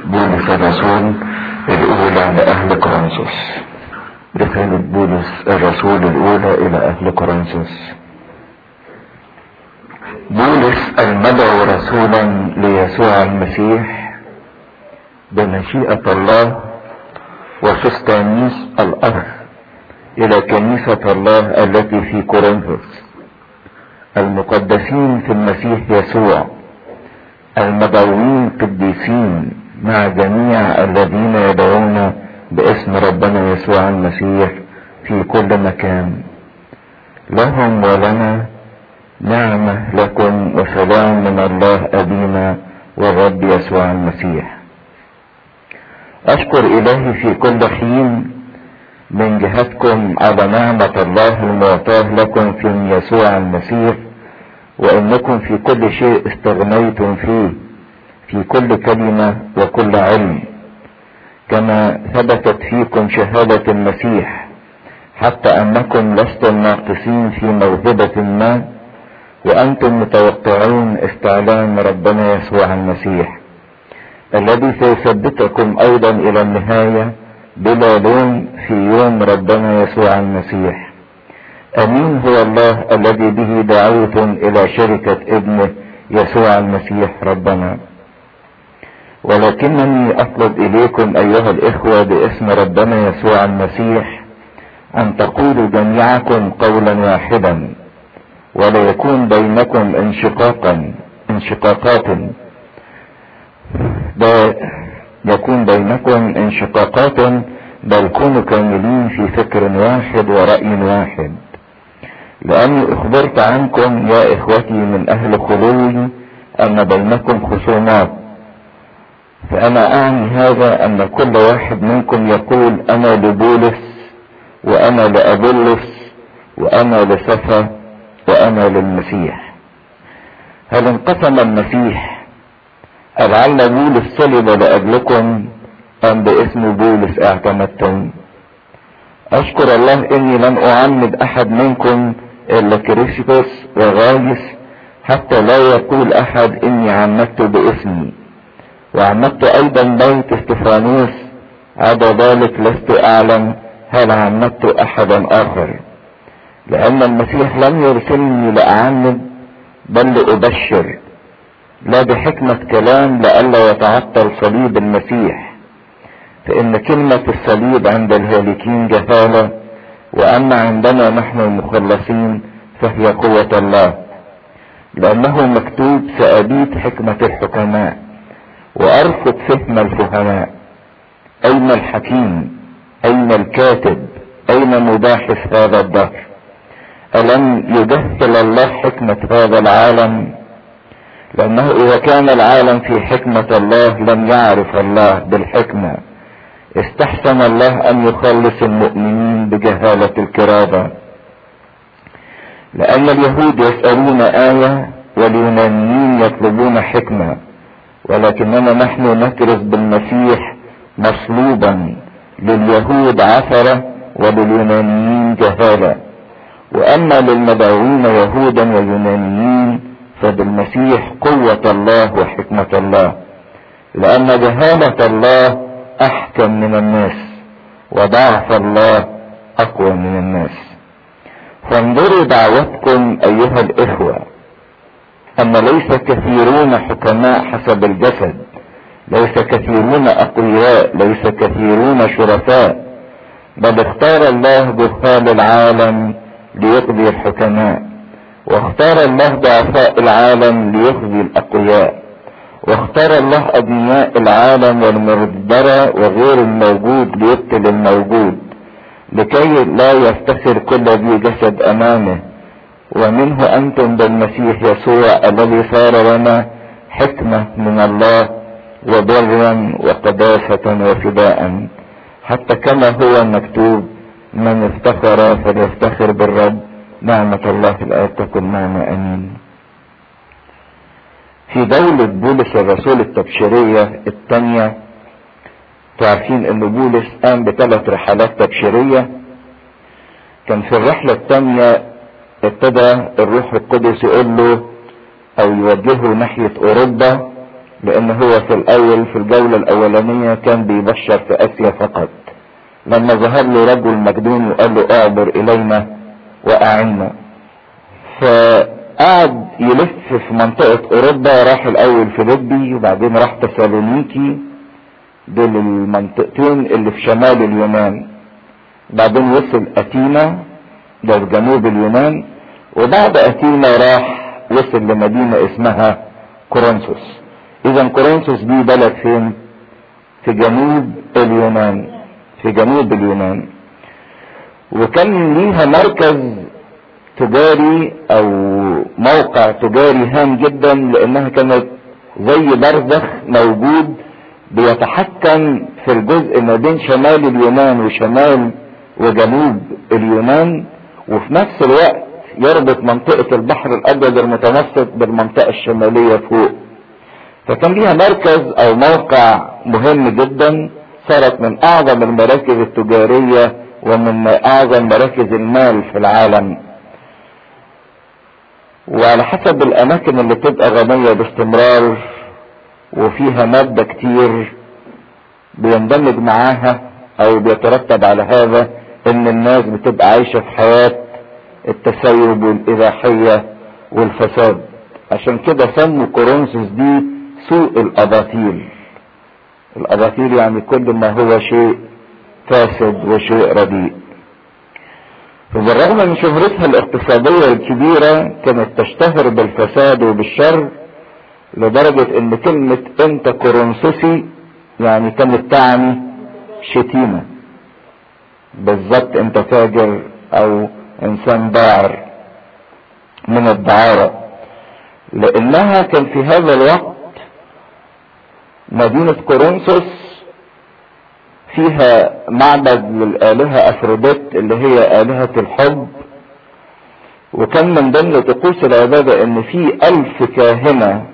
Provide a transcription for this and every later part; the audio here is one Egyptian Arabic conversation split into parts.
بولس الرسول الأولى لأهل كورنثوس رسالة بولس الرسول الأولى إلى أهل كورنثوس بولس المدعو رسولا ليسوع المسيح بمشيئة الله وفستانيس الأرض إلى كنيسة الله التي في كورنثوس المقدسين في المسيح يسوع المدعوين قديسين مع جميع الذين يدعون باسم ربنا يسوع المسيح في كل مكان لهم ولنا نعمة لكم وسلام من الله أبينا والرب يسوع المسيح أشكر إلهي في كل حين من جهتكم على نعمة الله المعطاة لكم في يسوع المسيح وانكم في كل شيء استغنيتم فيه في كل كلمة وكل علم كما ثبتت فيكم شهادة المسيح حتى انكم لستم ناقصين في موهبة ما وانتم متوقعون استعلان ربنا يسوع المسيح الذي سيثبتكم ايضا الى النهاية بلا لوم في يوم ربنا يسوع المسيح امين هو الله الذي به دعوتم الى شركة ابنه يسوع المسيح ربنا ولكنني اطلب اليكم ايها الاخوة باسم ربنا يسوع المسيح ان تقولوا جميعكم قولا واحدا ولا يكون بينكم انشقاقا انشقاقات لا يكون بينكم انشقاقات بل كونوا كاملين في فكر واحد ورأي واحد لأني أخبرت عنكم يا إخوتي من أهل خلوي أن بينكم خصومات فأنا أعني هذا أن كل واحد منكم يقول أنا لبولس وأنا لأبولس وأنا لسفا وأنا للمسيح هل انقسم المسيح لعل بولس صلب لأجلكم أم باسم بولس اعتمدتم أشكر الله إني لم أعمد أحد منكم الا كريسيبوس وغايس حتى لا يقول احد اني عمدت باسمي وعمدت ايضا بيت استفانوس عدا ذلك لست اعلم هل عمدت احدا اخر لان المسيح لم يرسلني لاعمد بل لابشر لا بحكمة كلام لئلا يتعطل صليب المسيح فان كلمة الصليب عند الهالكين جهاله واما عندنا نحن المخلصين فهي قوة الله لانه مكتوب سأبيت حكمة الحكماء وارفض فهم الفهماء اين الحكيم اين الكاتب اين مباحث هذا الدهر الم يجهل الله حكمة هذا العالم لانه اذا كان العالم في حكمة الله لم يعرف الله بالحكمة استحسن الله ان يخلص المؤمنين بجهالة الكرابة لان اليهود يسألون آية واليونانيين يطلبون حكمة ولكننا نحن نكرز بالمسيح مصلوبا لليهود عثرة ولليونانيين جهالة واما للمدعوين يهودا ويونانيين فبالمسيح قوة الله وحكمة الله لان جهالة الله احكم من الناس وضعف الله اقوى من الناس فانظروا دعوتكم ايها الاخوة ان ليس كثيرون حكماء حسب الجسد ليس كثيرون اقوياء ليس كثيرون شرفاء بل اختار الله جهال العالم ليقضي الحكماء واختار الله ضعفاء العالم ليخزي الاقوياء واختار الله ابنياء العالم والمردرة وغير الموجود ليقتل الموجود لكي لا يفتخر كل ذي جسد امامه ومنه انتم بالمسيح يسوع الذي صار لنا حكمة من الله وبرا وقداسة وفداء حتى كما هو مكتوب من افتخر فليفتخر بالرب نعمة الله في الآية تكن معنا امين في دولة بولس الرسول التبشيرية الثانية تعرفين ان بولس قام بثلاث رحلات تبشيرية كان في الرحلة الثانية ابتدى الروح القدس يقول له او يوجهه ناحية اوروبا لان هو في الاول في الجولة الاولانية كان بيبشر في اسيا فقط لما ظهر له رجل مجنون وقال له اعبر الينا واعنا فقعد يلف في منطقة اوروبا راح الاول فيليبي وبعدين راح تسالونيكي دول المنطقتين اللي في شمال اليونان بعدين وصل اتينا ده في جنوب اليونان وبعد اتينا راح وصل لمدينة اسمها كورنثوس اذا كورنثوس دي بلد فين في جنوب اليونان في جنوب اليونان وكان ليها مركز تجاري او موقع تجاري هام جدا لانها كانت زي برزخ موجود بيتحكم في الجزء ما بين شمال اليونان وشمال وجنوب اليونان وفي نفس الوقت يربط منطقة البحر الابيض المتوسط بالمنطقة الشمالية فوق فكان ليها مركز او موقع مهم جدا صارت من اعظم المراكز التجارية ومن اعظم مراكز المال في العالم وعلى حسب الاماكن اللي بتبقى غنية باستمرار وفيها مادة كتير بيندمج معاها او بيترتب على هذا ان الناس بتبقى عايشة في حياة التسيب والاباحية والفساد عشان كده سموا كورنثوس دي سوء الاباطيل الاباطيل يعني كل ما هو شيء فاسد وشيء رديء فبالرغم من شهرتها الاقتصادية الكبيرة كانت تشتهر بالفساد وبالشر لدرجة ان كلمة انت كورنثوسي يعني كانت تعني شتيمة بالظبط انت تاجر او انسان باعر من الدعارة لانها كان في هذا الوقت مدينة كورنثوس فيها معبد للآلهة أفروديت اللي هي آلهة الحب وكان من ضمن طقوس العبادة ان في ألف كاهنة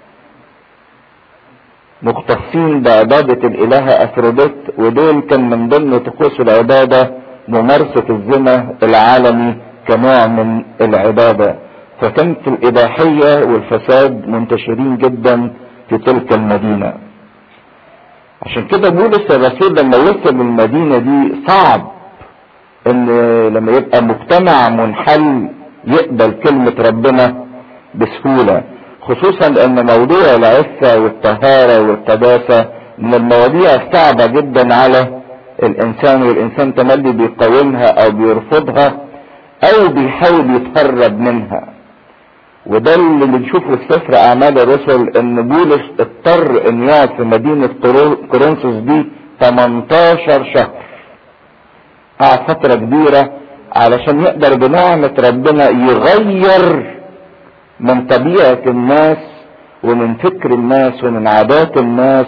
مختصين بعبادة الإلهة أفروديت ودول كان من ضمن طقوس العبادة ممارسة الزنا العالمي كنوع من العبادة فكانت الإباحية والفساد منتشرين جدا في تلك المدينة عشان كده بولس الرسول لما وصل المدينة دي صعب ان لما يبقى مجتمع منحل يقبل كلمة ربنا بسهولة خصوصا لان موضوع العفة والطهارة والقداسة من المواضيع الصعبة جدا على الانسان والانسان تملي بيقاومها او بيرفضها او بيحاول يتهرب منها وده اللي بنشوفه في سفر اعمال الرسل ان بولس اضطر ان يقعد في مدينة كورنثوس دي 18 شهر قعد فترة كبيرة علشان يقدر بنعمة ربنا يغير من طبيعة الناس ومن فكر الناس ومن عادات الناس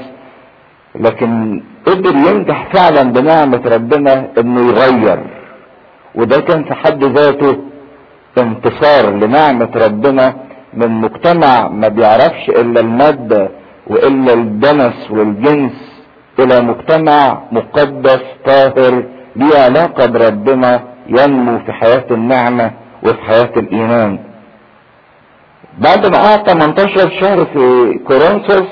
لكن قدر ينجح فعلا بنعمة ربنا انه يغير وده كان في حد ذاته انتصار لنعمة ربنا من مجتمع ما بيعرفش الا المادة والا الدنس والجنس الى مجتمع مقدس طاهر ليه علاقة بربنا ينمو في حياة النعمة وفي حياة الايمان بعد ما قعد 18 شهر في كورنثوس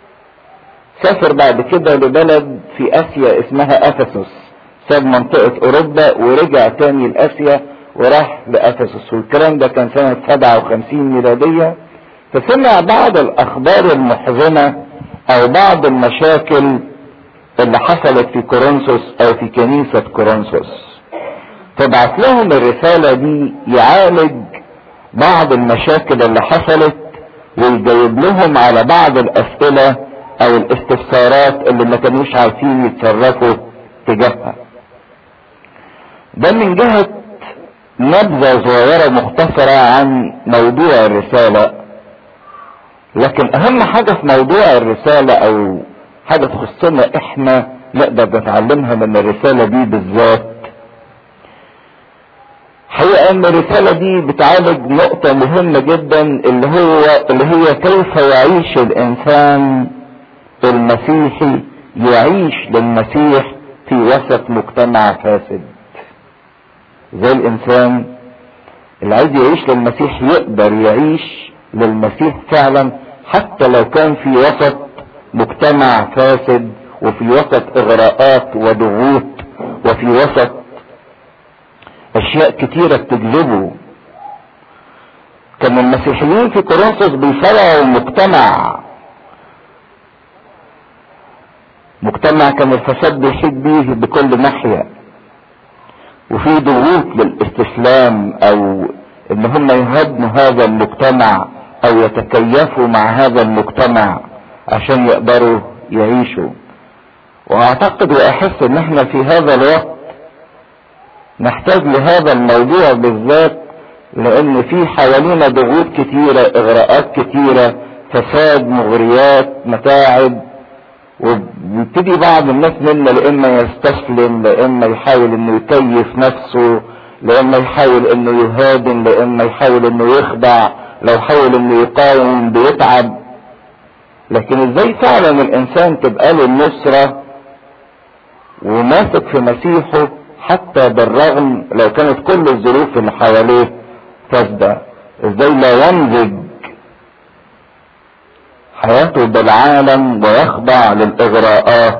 سافر بعد كده لبلد في اسيا اسمها افسس ساب منطقة اوروبا ورجع تاني لاسيا وراح لافسس والكلام ده كان سنة 57 ميلادية فسمع بعض الاخبار المحزنة او بعض المشاكل اللي حصلت في كورنثوس او في كنيسة كورنثوس فبعت لهم الرسالة دي يعالج بعض المشاكل اللي حصلت ويجاوب لهم على بعض الاسئلة او الاستفسارات اللي ما كانوش عارفين يتصرفوا تجاهها ده من جهة نبذة صغيرة مختصرة عن موضوع الرسالة لكن اهم حاجة في موضوع الرسالة او حاجة تخصنا احنا نقدر نتعلمها من الرسالة دي بالذات حقيقة ان الرسالة دي بتعالج نقطة مهمة جدا اللي هو اللي هي كيف يعيش الانسان المسيحي يعيش للمسيح في وسط مجتمع فاسد زي الانسان اللي عايز يعيش للمسيح يقدر يعيش للمسيح فعلا حتى لو كان في وسط مجتمع فاسد وفي وسط اغراءات وضغوط وفي وسط اشياء كتيرة بتجذبه كان المسيحيين في كورنثوس بيصارعوا مجتمع مجتمع كان الفساد بيحيط بيه بكل ناحية وفي ضغوط للاستسلام او ان هم يهدموا هذا المجتمع او يتكيفوا مع هذا المجتمع عشان يقدروا يعيشوا واعتقد واحس ان احنا في هذا الوقت نحتاج لهذا الموضوع بالذات لان في حوالينا ضغوط كتيرة اغراءات كتيرة فساد مغريات متاعب وبيبتدي بعض الناس منا لاما يستسلم لاما يحاول انه يكيف نفسه لاما يحاول انه يهادن لاما يحاول انه يخدع لو حاول انه يقاوم بيتعب لكن ازاي فعلا الانسان تبقى له النصرة وماسك في مسيحه حتى بالرغم لو كانت كل الظروف اللي حواليه فاسدة ازاي لا يمزج حياته بالعالم ويخضع للاغراءات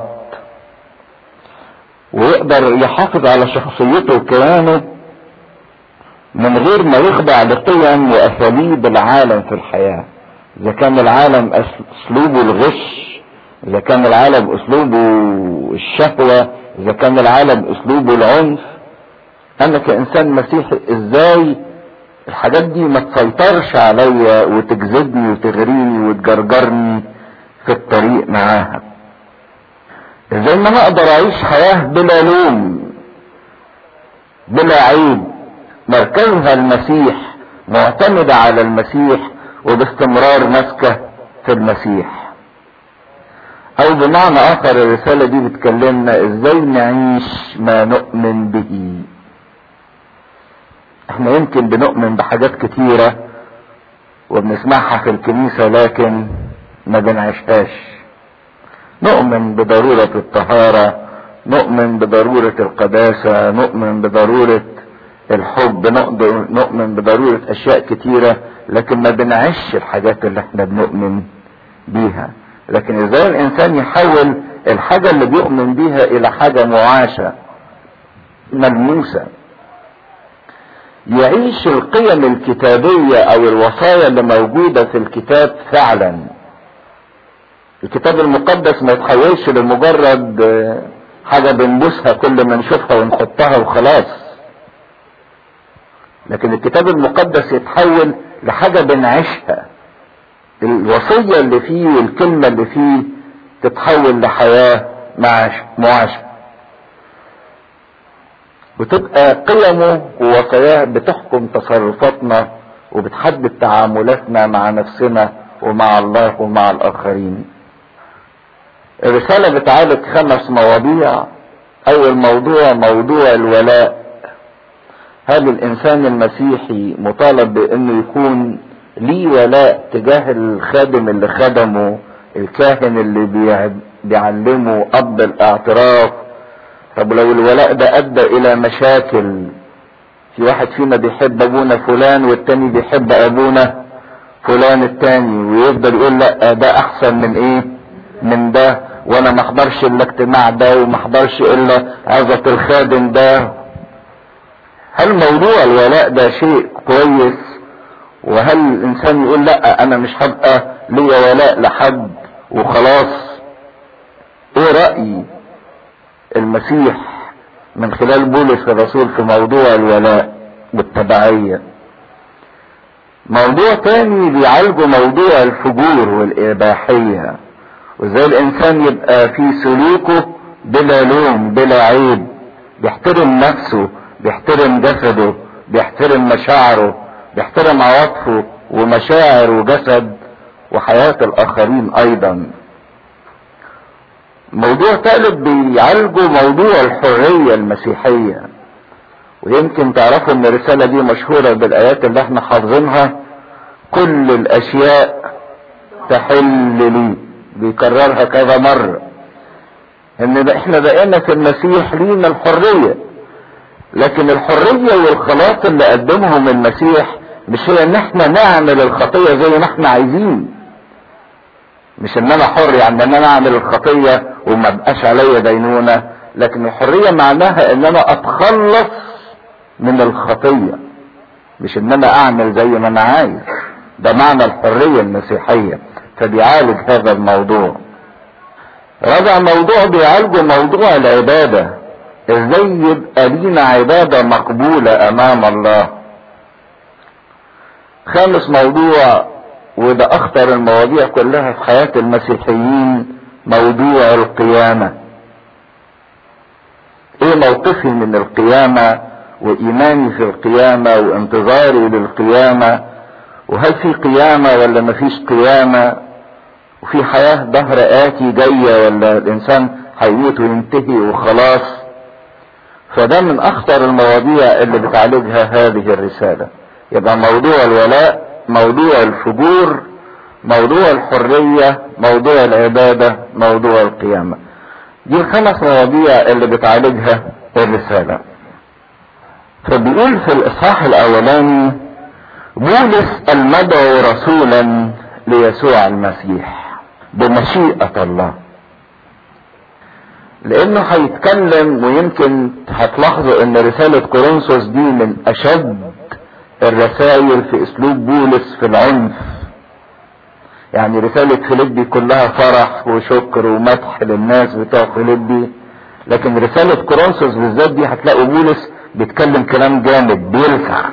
ويقدر يحافظ على شخصيته وكيانه من غير ما يخضع لقيم واساليب العالم في الحياة اذا كان العالم اسلوبه الغش اذا كان العالم اسلوبه الشهوة اذا كان العالم اسلوبه العنف انا كانسان مسيحي ازاي الحاجات دي ما تسيطرش عليا وتجذبني وتغريني وتجرجرني في الطريق معاها ازاي ما انا اقدر اعيش حياة بلا لوم بلا عيب مركزها المسيح معتمدة على المسيح وباستمرار ماسكة في المسيح او بمعنى اخر الرسالة دي بتكلمنا ازاي نعيش ما نؤمن به احنا يمكن بنؤمن بحاجات كتيرة وبنسمعها في الكنيسة لكن ما بنعيشهاش نؤمن بضرورة الطهارة نؤمن بضرورة القداسة نؤمن بضرورة الحب نؤمن بضرورة اشياء كتيرة لكن ما بنعيش الحاجات اللي احنا بنؤمن بيها لكن ازاي الانسان يحول الحاجة اللي بيؤمن بيها الى حاجة معاشة ملموسة يعيش القيم الكتابية او الوصايا اللي موجودة في الكتاب فعلا الكتاب المقدس ما يتحولش لمجرد حاجة بنبوسها كل ما نشوفها ونحطها وخلاص لكن الكتاب المقدس يتحول لحاجة بنعيشها الوصية اللي فيه والكلمة اللي فيه تتحول لحياة معاشة وتبقى قيمه ووصاياه بتحكم تصرفاتنا وبتحدد تعاملاتنا مع نفسنا ومع الله ومع الاخرين الرسالة بتعالج خمس مواضيع اول موضوع موضوع الولاء هل الانسان المسيحي مطالب بانه يكون ليه ولاء تجاه الخادم اللي خدمه الكاهن اللي بيعلمه اب الاعتراف طب لو الولاء ده ادى الى مشاكل في واحد فينا بيحب ابونا فلان والتاني بيحب ابونا فلان التاني ويفضل يقول لا ده احسن من ايه من ده وانا ما احضرش الاجتماع ده وما احضرش الا عظة الخادم ده هل موضوع الولاء ده شيء كويس وهل الانسان يقول لا انا مش هبقى ليا ولاء لحد وخلاص ايه رأيي المسيح من خلال بولس الرسول في موضوع الولاء بالتبعية موضوع تاني بيعالجه موضوع الفجور والإباحية وازاي الإنسان يبقى في سلوكه بلا لوم بلا عيب بيحترم نفسه بيحترم جسده بيحترم مشاعره بيحترم عواطفه ومشاعر وجسد وحياة الآخرين أيضا موضوع ثالث بيعالجوا موضوع الحرية المسيحية ويمكن تعرفوا ان الرسالة دي مشهورة بالايات اللي احنا حافظينها كل الاشياء تحل لي بيكررها كذا مرة ان احنا بقينا في المسيح لينا الحرية لكن الحرية والخلاص اللي قدمهم المسيح مش هي ان احنا نعمل الخطية زي ما احنا عايزين مش ان انا حر يعني ان انا اعمل الخطية وما بقاش عليا دينونة لكن الحرية معناها ان انا اتخلص من الخطية مش ان انا اعمل زي ما انا عايز ده معنى الحرية المسيحية فبيعالج هذا الموضوع رابع موضوع بيعالجه موضوع العبادة ازاي يبقى لينا عبادة مقبولة امام الله خامس موضوع وده اخطر المواضيع كلها في حياة المسيحيين موضوع القيامة ايه موقفي من القيامة وايماني في القيامة وانتظاري للقيامة وهل في قيامة ولا مفيش قيامة وفي حياة ظهر آتي جاية ولا الإنسان هيموت وينتهي وخلاص فده من أخطر المواضيع اللي بتعالجها هذه الرسالة يبقى موضوع الولاء موضوع الفجور موضوع الحرية موضوع العبادة موضوع القيامة دي الخمس مواضيع اللي بتعالجها الرسالة فبيقول في الإصحاح الأولاني بولس المدعو رسولا ليسوع المسيح بمشيئة الله لانه هيتكلم ويمكن هتلاحظوا ان رسالة كورنثوس دي من اشد الرسائل في اسلوب بولس في العنف يعني رسالة فيليبي كلها فرح وشكر ومدح للناس بتوع فيليبي لكن رسالة كورنثوس بالذات دي هتلاقوا بولس بيتكلم كلام جامد بيلسع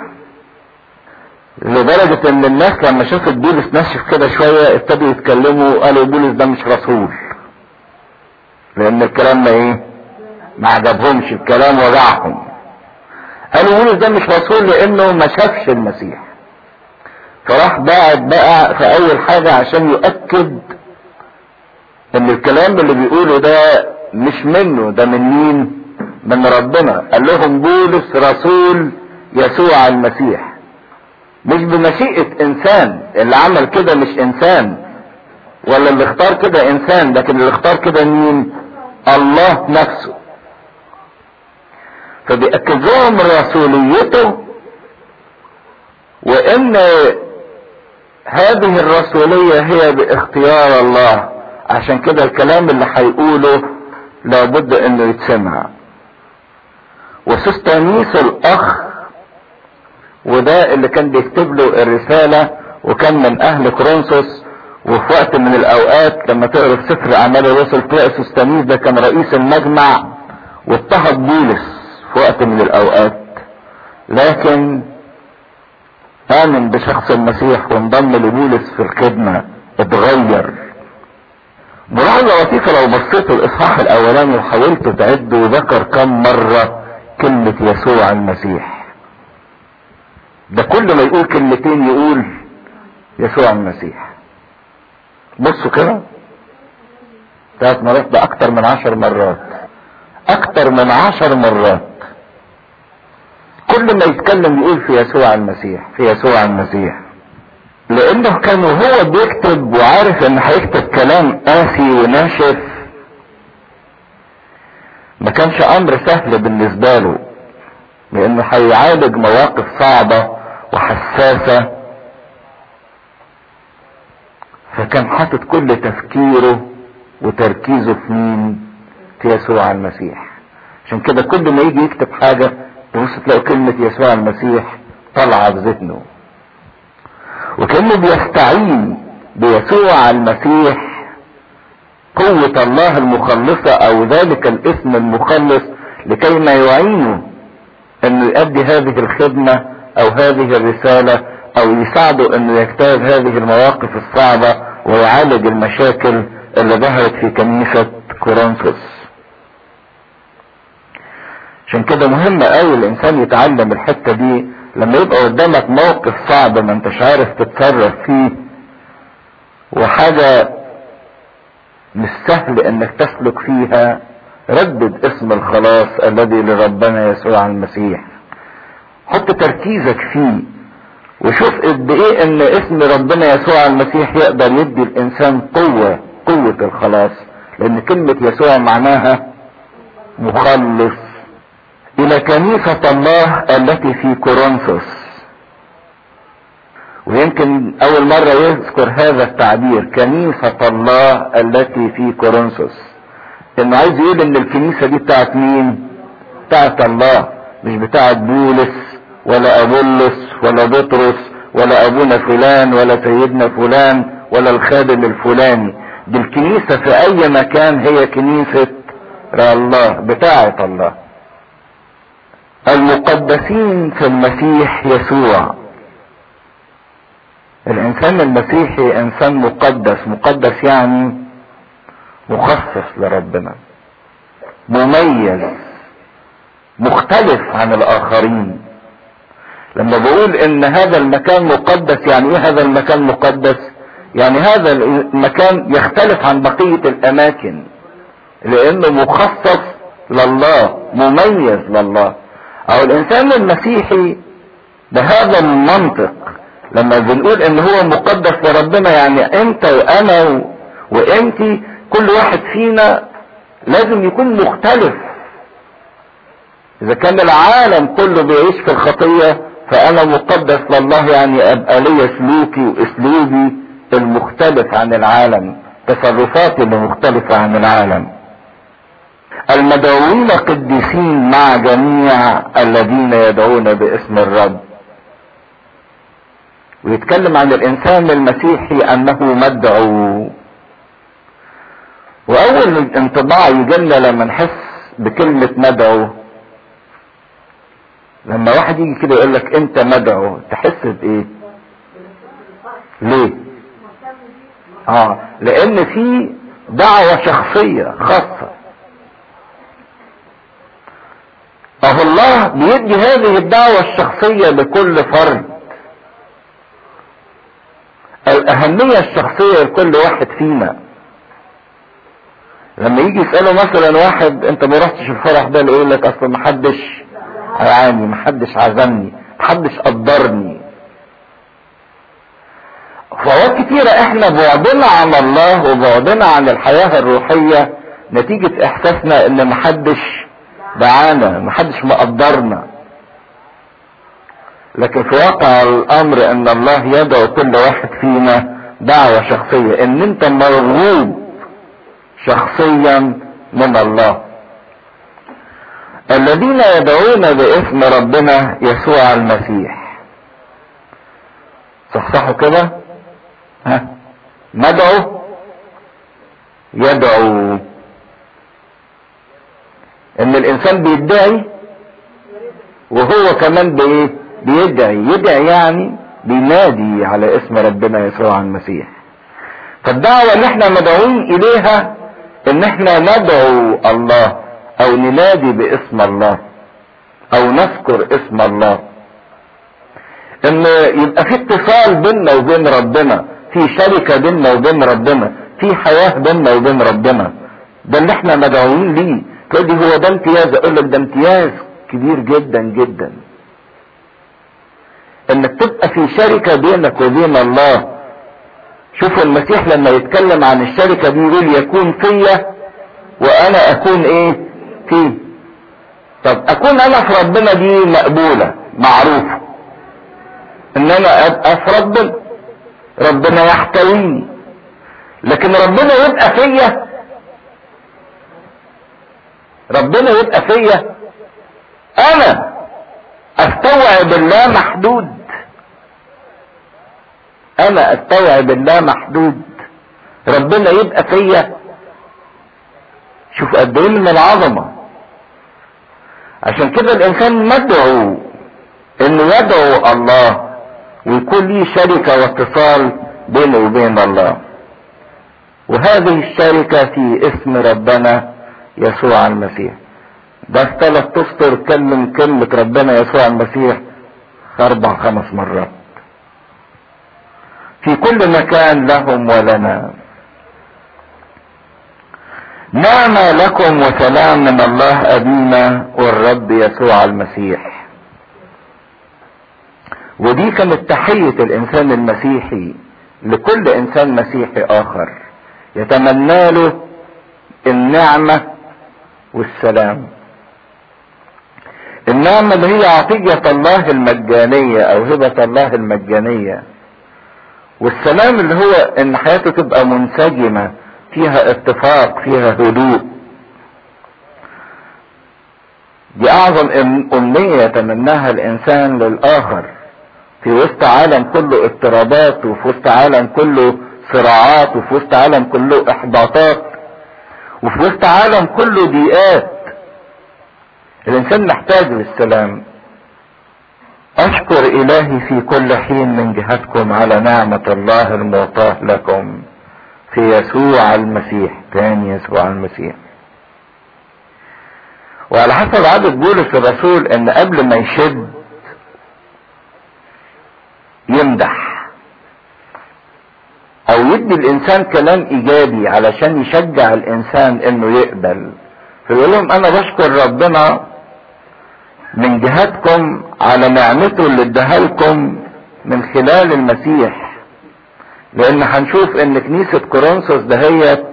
لدرجة ان الناس لما شافت بولس ناشف كده شوية ابتدوا يتكلموا قالوا بولس ده مش رسول لان الكلام ما ايه ما عجبهمش الكلام وجعهم قالوا بولس ده مش رسول لانه ما شافش المسيح فراح بعد بقى في اول حاجة عشان يؤكد ان الكلام اللي بيقوله ده مش منه ده من مين من ربنا قال لهم بولس رسول يسوع المسيح مش بمشيئة انسان اللي عمل كده مش انسان ولا اللي اختار كده انسان لكن اللي اختار كده مين الله نفسه فبيأكد لهم رسوليته وان هذه الرسولية هي باختيار الله عشان كده الكلام اللي هيقوله لابد انه يتسمع وسستانيس الاخ وده اللي كان بيكتب له الرسالة وكان من اهل كرونسوس وفي وقت من الاوقات لما تقرا في سفر اعمال الرسل تلاقي سستانيس ده كان رئيس المجمع واضطهد بولس في وقت من الاوقات لكن امن بشخص المسيح وانضم لبولس في الخدمة اتغير ملاحظة لطيفة لو بصيت الاصحاح الاولاني وحاولت تعد وذكر كم مرة كلمة يسوع المسيح ده كل ما يقول كلمتين يقول يسوع المسيح بصوا كده ثلاث مرات ده اكتر من عشر مرات اكتر من عشر مرات كل ما يتكلم يقول في يسوع المسيح في يسوع المسيح لانه كان وهو بيكتب وعارف ان هيكتب كلام قاسي وناشف ما كانش امر سهل بالنسبه له لانه هيعالج مواقف صعبه وحساسه فكان حاطط كل تفكيره وتركيزه في مين في يسوع المسيح عشان كده كل ما يجي يكتب حاجة تبص تلاقي كلمة يسوع المسيح طالعة في ذهنه وكأنه بيستعين بيسوع المسيح قوة الله المخلصة او ذلك الاسم المخلص لكي ما يعينه انه يؤدي هذه الخدمة او هذه الرسالة او يساعده انه يجتاز هذه المواقف الصعبة ويعالج المشاكل اللي ظهرت في كنيسة كورنثوس عشان كده مهم قوي الانسان يتعلم الحتة دي لما يبقى قدامك موقف صعب ما انتش عارف تتصرف فيه وحاجة مش سهل انك تسلك فيها ردد اسم الخلاص الذي لربنا يسوع المسيح حط تركيزك فيه وشوف قد ايه ان اسم ربنا يسوع المسيح يقدر يدي الانسان قوة قوة الخلاص لان كلمة يسوع معناها مخلص الى كنيسة الله التي في كورنثوس ويمكن اول مرة يذكر هذا التعبير كنيسة الله التي في كورنثوس انه عايز يقول ان الكنيسة دي بتاعت مين بتاعت الله مش بتاعت بولس ولا ابولس ولا بطرس ولا ابونا فلان ولا سيدنا فلان ولا الخادم الفلاني دي الكنيسة في اي مكان هي كنيسة الله بتاعت الله المقدسين في المسيح يسوع الانسان المسيحي انسان مقدس مقدس يعني مخصص لربنا مميز مختلف عن الاخرين لما بقول ان هذا المكان مقدس يعني ايه هذا المكان مقدس يعني هذا المكان يختلف عن بقية الاماكن لانه مخصص لله مميز لله او الانسان المسيحي بهذا المنطق لما بنقول ان هو مقدس لربنا يعني انت وانا وانت كل واحد فينا لازم يكون مختلف اذا كان العالم كله بيعيش في الخطية فانا مقدس لله يعني ابقى ليا سلوكي واسلوبي المختلف عن العالم تصرفاتي اللي مختلفة عن العالم المدعوين قديسين مع جميع الذين يدعون باسم الرب ويتكلم عن الانسان المسيحي انه مدعو واول انطباع يجينا لما نحس بكلمة مدعو لما واحد يجي كده يقول لك انت مدعو تحس بايه ليه اه لان في دعوة شخصية خاصة اهو الله بيدي هذه الدعوة الشخصية لكل فرد الاهمية الشخصية لكل واحد فينا لما يجي يسأله مثلا واحد انت ما رحتش الفرح ده اللي يقول لك اصل محدش رعاني محدش عزمني محدش قدرني فوقت كتيرة احنا بعدنا عن الله وبعدنا عن الحياة الروحية نتيجة احساسنا ان محدش دعانا محدش مقدرنا لكن في واقع الامر ان الله يدعو كل واحد فينا دعوة شخصية ان انت مرغوب شخصيا من الله الذين يدعون باسم ربنا يسوع المسيح صحصحوا كده ها ندعو يدعو ان الانسان بيدعي وهو كمان بايه بيدعي يدعي يعني بينادي على اسم ربنا يسوع المسيح فالدعوة اللي احنا مدعوين اليها ان احنا ندعو الله او ننادي باسم الله او نذكر اسم الله ان يبقى في اتصال بيننا وبين ربنا في شركة بيننا وبين ربنا في حياة بيننا وبين ربنا ده اللي احنا مدعوين ليه تقول لي هو ده امتياز اقول لك ده امتياز كبير جدا جدا انك تبقى في شركة بينك وبين الله شوفوا المسيح لما يتكلم عن الشركة دي يقول يكون فيا وانا اكون ايه فيه طب اكون انا في ربنا دي مقبولة معروفة ان انا ابقى في ربنا ربنا يحتويني لكن ربنا يبقى فيا ربنا يبقى فيا انا استوعب الله محدود انا استوعب الله محدود ربنا يبقى فيا شوف قد ايه من العظمه عشان كده الانسان مدعو انه يدعو الله ويكون ليه شركه واتصال بينه وبين الله وهذه الشركه في اسم ربنا يسوع المسيح ده في ثلاث تسطر كلم كلمة ربنا يسوع المسيح أربع خمس مرات في كل مكان لهم ولنا نعمة لكم وسلام من الله أبينا والرب يسوع المسيح ودي كانت تحية الإنسان المسيحي لكل إنسان مسيحي آخر يتمنى له النعمة والسلام النعمة اللي هي عطية الله المجانية او هبة الله المجانية والسلام اللي هو ان حياته تبقى منسجمة فيها اتفاق فيها هدوء دي اعظم امنية يتمناها الانسان للاخر في وسط عالم كله اضطرابات وفي وسط عالم كله صراعات وفي وسط عالم كله احباطات وفي وسط عالم كله ضيقات الانسان محتاج للسلام اشكر الهي في كل حين من جهتكم على نعمة الله المعطاة لكم في يسوع المسيح تاني يسوع المسيح وعلى حسب عدد بولس الرسول ان قبل ما يشد يمدح او يدي الانسان كلام ايجابي علشان يشجع الانسان انه يقبل فيقول لهم انا بشكر ربنا من جهتكم على نعمته اللي اداها لكم من خلال المسيح لان هنشوف ان كنيسة كورنثوس دهيت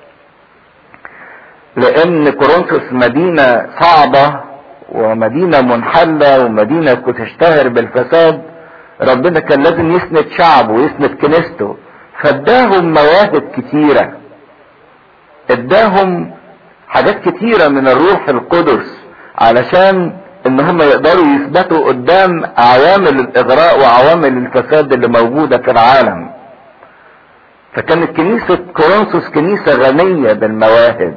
لان كورنثوس مدينة صعبة ومدينة منحلة ومدينة تشتهر بالفساد ربنا كان لازم يسند شعبه ويسند كنيسته فاداهم مواهب كتيرة اداهم حاجات كتيرة من الروح القدس علشان ان هم يقدروا يثبتوا قدام عوامل الاغراء وعوامل الفساد اللي موجودة في العالم فكانت كنيسة كورنثوس كنيسة غنية بالمواهب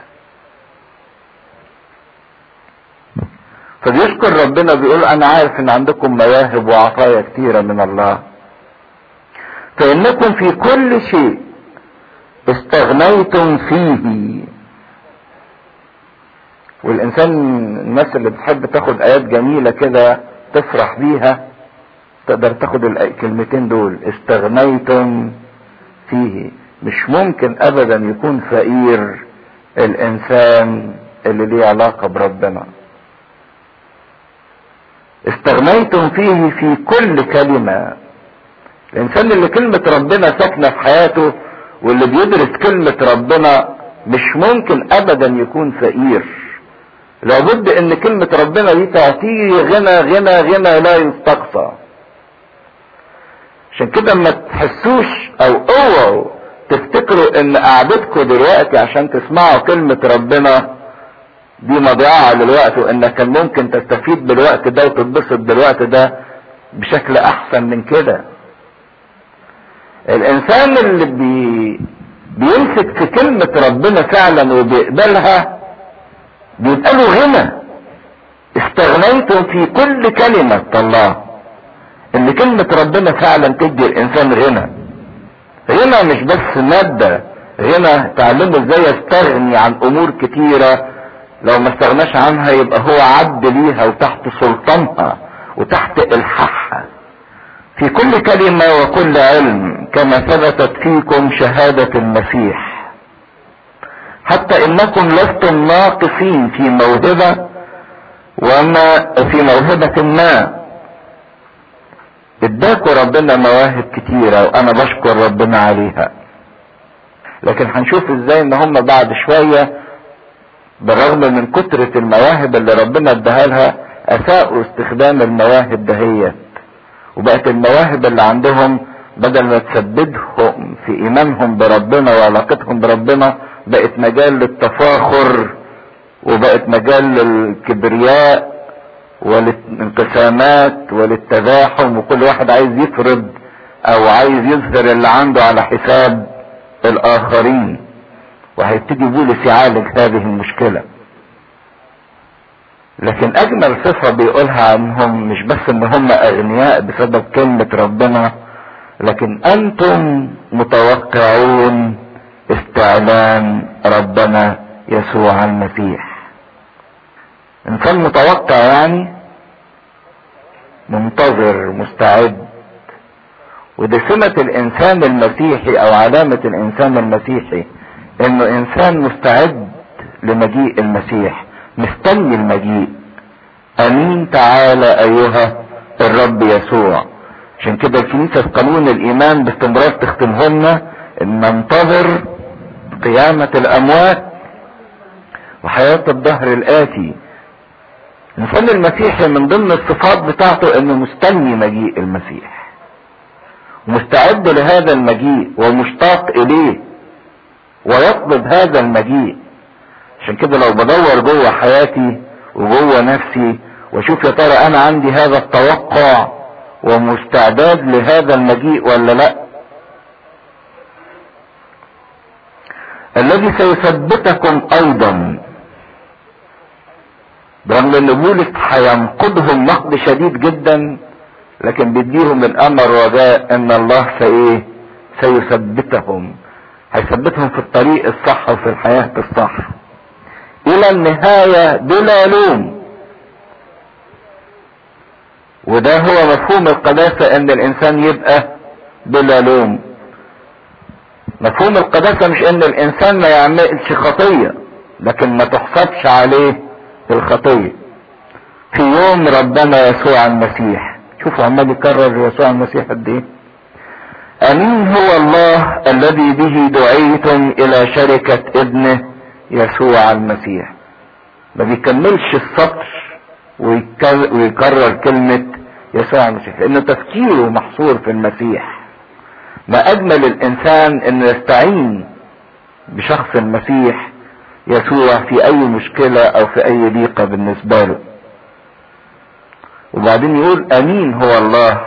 فبيشكر ربنا بيقول انا عارف ان عندكم مواهب وعطايا كتيرة من الله فانكم في كل شيء استغنيتم فيه والانسان الناس اللي بتحب تاخد ايات جميلة كده تفرح بيها تقدر تاخد الكلمتين دول استغنيتم فيه مش ممكن ابدا يكون فقير الانسان اللي ليه علاقة بربنا استغنيتم فيه في كل كلمة الانسان اللي كلمة ربنا ساكنة في حياته واللي بيدرس كلمة ربنا مش ممكن ابدا يكون فقير لابد ان كلمة ربنا دي تعطيه غنى غنى غنى لا يستقصى عشان كده ما تحسوش او اوعوا تفتكروا ان قعدتكم دلوقتي عشان تسمعوا كلمة ربنا دي مضيعة للوقت وانك كان ممكن تستفيد بالوقت ده وتتبسط بالوقت ده بشكل احسن من كده الانسان اللي بي بيمسك في كلمة ربنا فعلا وبيقبلها بيبقى له غنى استغنيتم في كل كلمة الله ان كلمة ربنا فعلا تدي الانسان غنى غنى مش بس مادة غنى تعلمه ازاي يستغني عن امور كتيرة لو ما استغناش عنها يبقى هو عبد ليها وتحت سلطانها وتحت الحاحها في كل كلمة وكل علم كما ثبتت فيكم شهادة المسيح حتى انكم لستم ناقصين في موهبة وما في موهبة ما اداكوا ربنا مواهب كتيرة وانا بشكر ربنا عليها لكن هنشوف ازاي ان هم بعد شوية بالرغم من كترة المواهب اللي ربنا اداها لها اساءوا استخدام المواهب دهيت وبقت المواهب اللي عندهم بدل ما تسددهم في ايمانهم بربنا وعلاقتهم بربنا بقت مجال للتفاخر وبقت مجال للكبرياء وللانقسامات وللتزاحم وكل واحد عايز يفرض او عايز يظهر اللي عنده على حساب الاخرين وهيبتدي بولس يعالج هذه المشكله لكن اجمل صفة بيقولها عنهم مش بس ان هم اغنياء بسبب كلمة ربنا لكن انتم متوقعون استعلان ربنا يسوع المسيح انسان متوقع يعني منتظر مستعد ودي سمة الانسان المسيحي او علامة الانسان المسيحي انه انسان مستعد لمجيء المسيح مستني المجيء امين تعالى ايها الرب يسوع عشان كده الكنيسة في قانون الايمان باستمرار تختمهن ان ننتظر قيامة الاموات وحياة الدهر الاتي الانسان المسيحي من ضمن الصفات بتاعته انه مستني مجيء المسيح مستعد لهذا المجيء ومشتاق اليه ويطلب هذا المجيء عشان كده لو بدور جوه حياتي وجوه نفسي واشوف يا ترى انا عندي هذا التوقع ومستعداد لهذا المجيء ولا لا الذي سيثبتكم ايضا برغم ان بولس هينقضهم نقد شديد جدا لكن بيديهم الامر رجاء ان الله سايه سيثبتهم هيثبتهم في الطريق الصح وفي الحياة الصح الى النهاية بلا لوم وده هو مفهوم القداسة ان الانسان يبقى بلا لوم مفهوم القداسة مش ان الانسان ما يعملش خطية لكن ما تحسبش عليه الخطية في يوم ربنا يسوع المسيح شوفوا عمال يكرر يسوع المسيح قد ايه امين هو الله الذي به دعيتم الى شركة ابنه يسوع المسيح ما بيكملش السطر ويكرر كلمة يسوع المسيح لانه تفكيره محصور في المسيح ما اجمل الانسان انه يستعين بشخص المسيح يسوع في اي مشكلة او في اي ضيقة بالنسبة له وبعدين يقول امين هو الله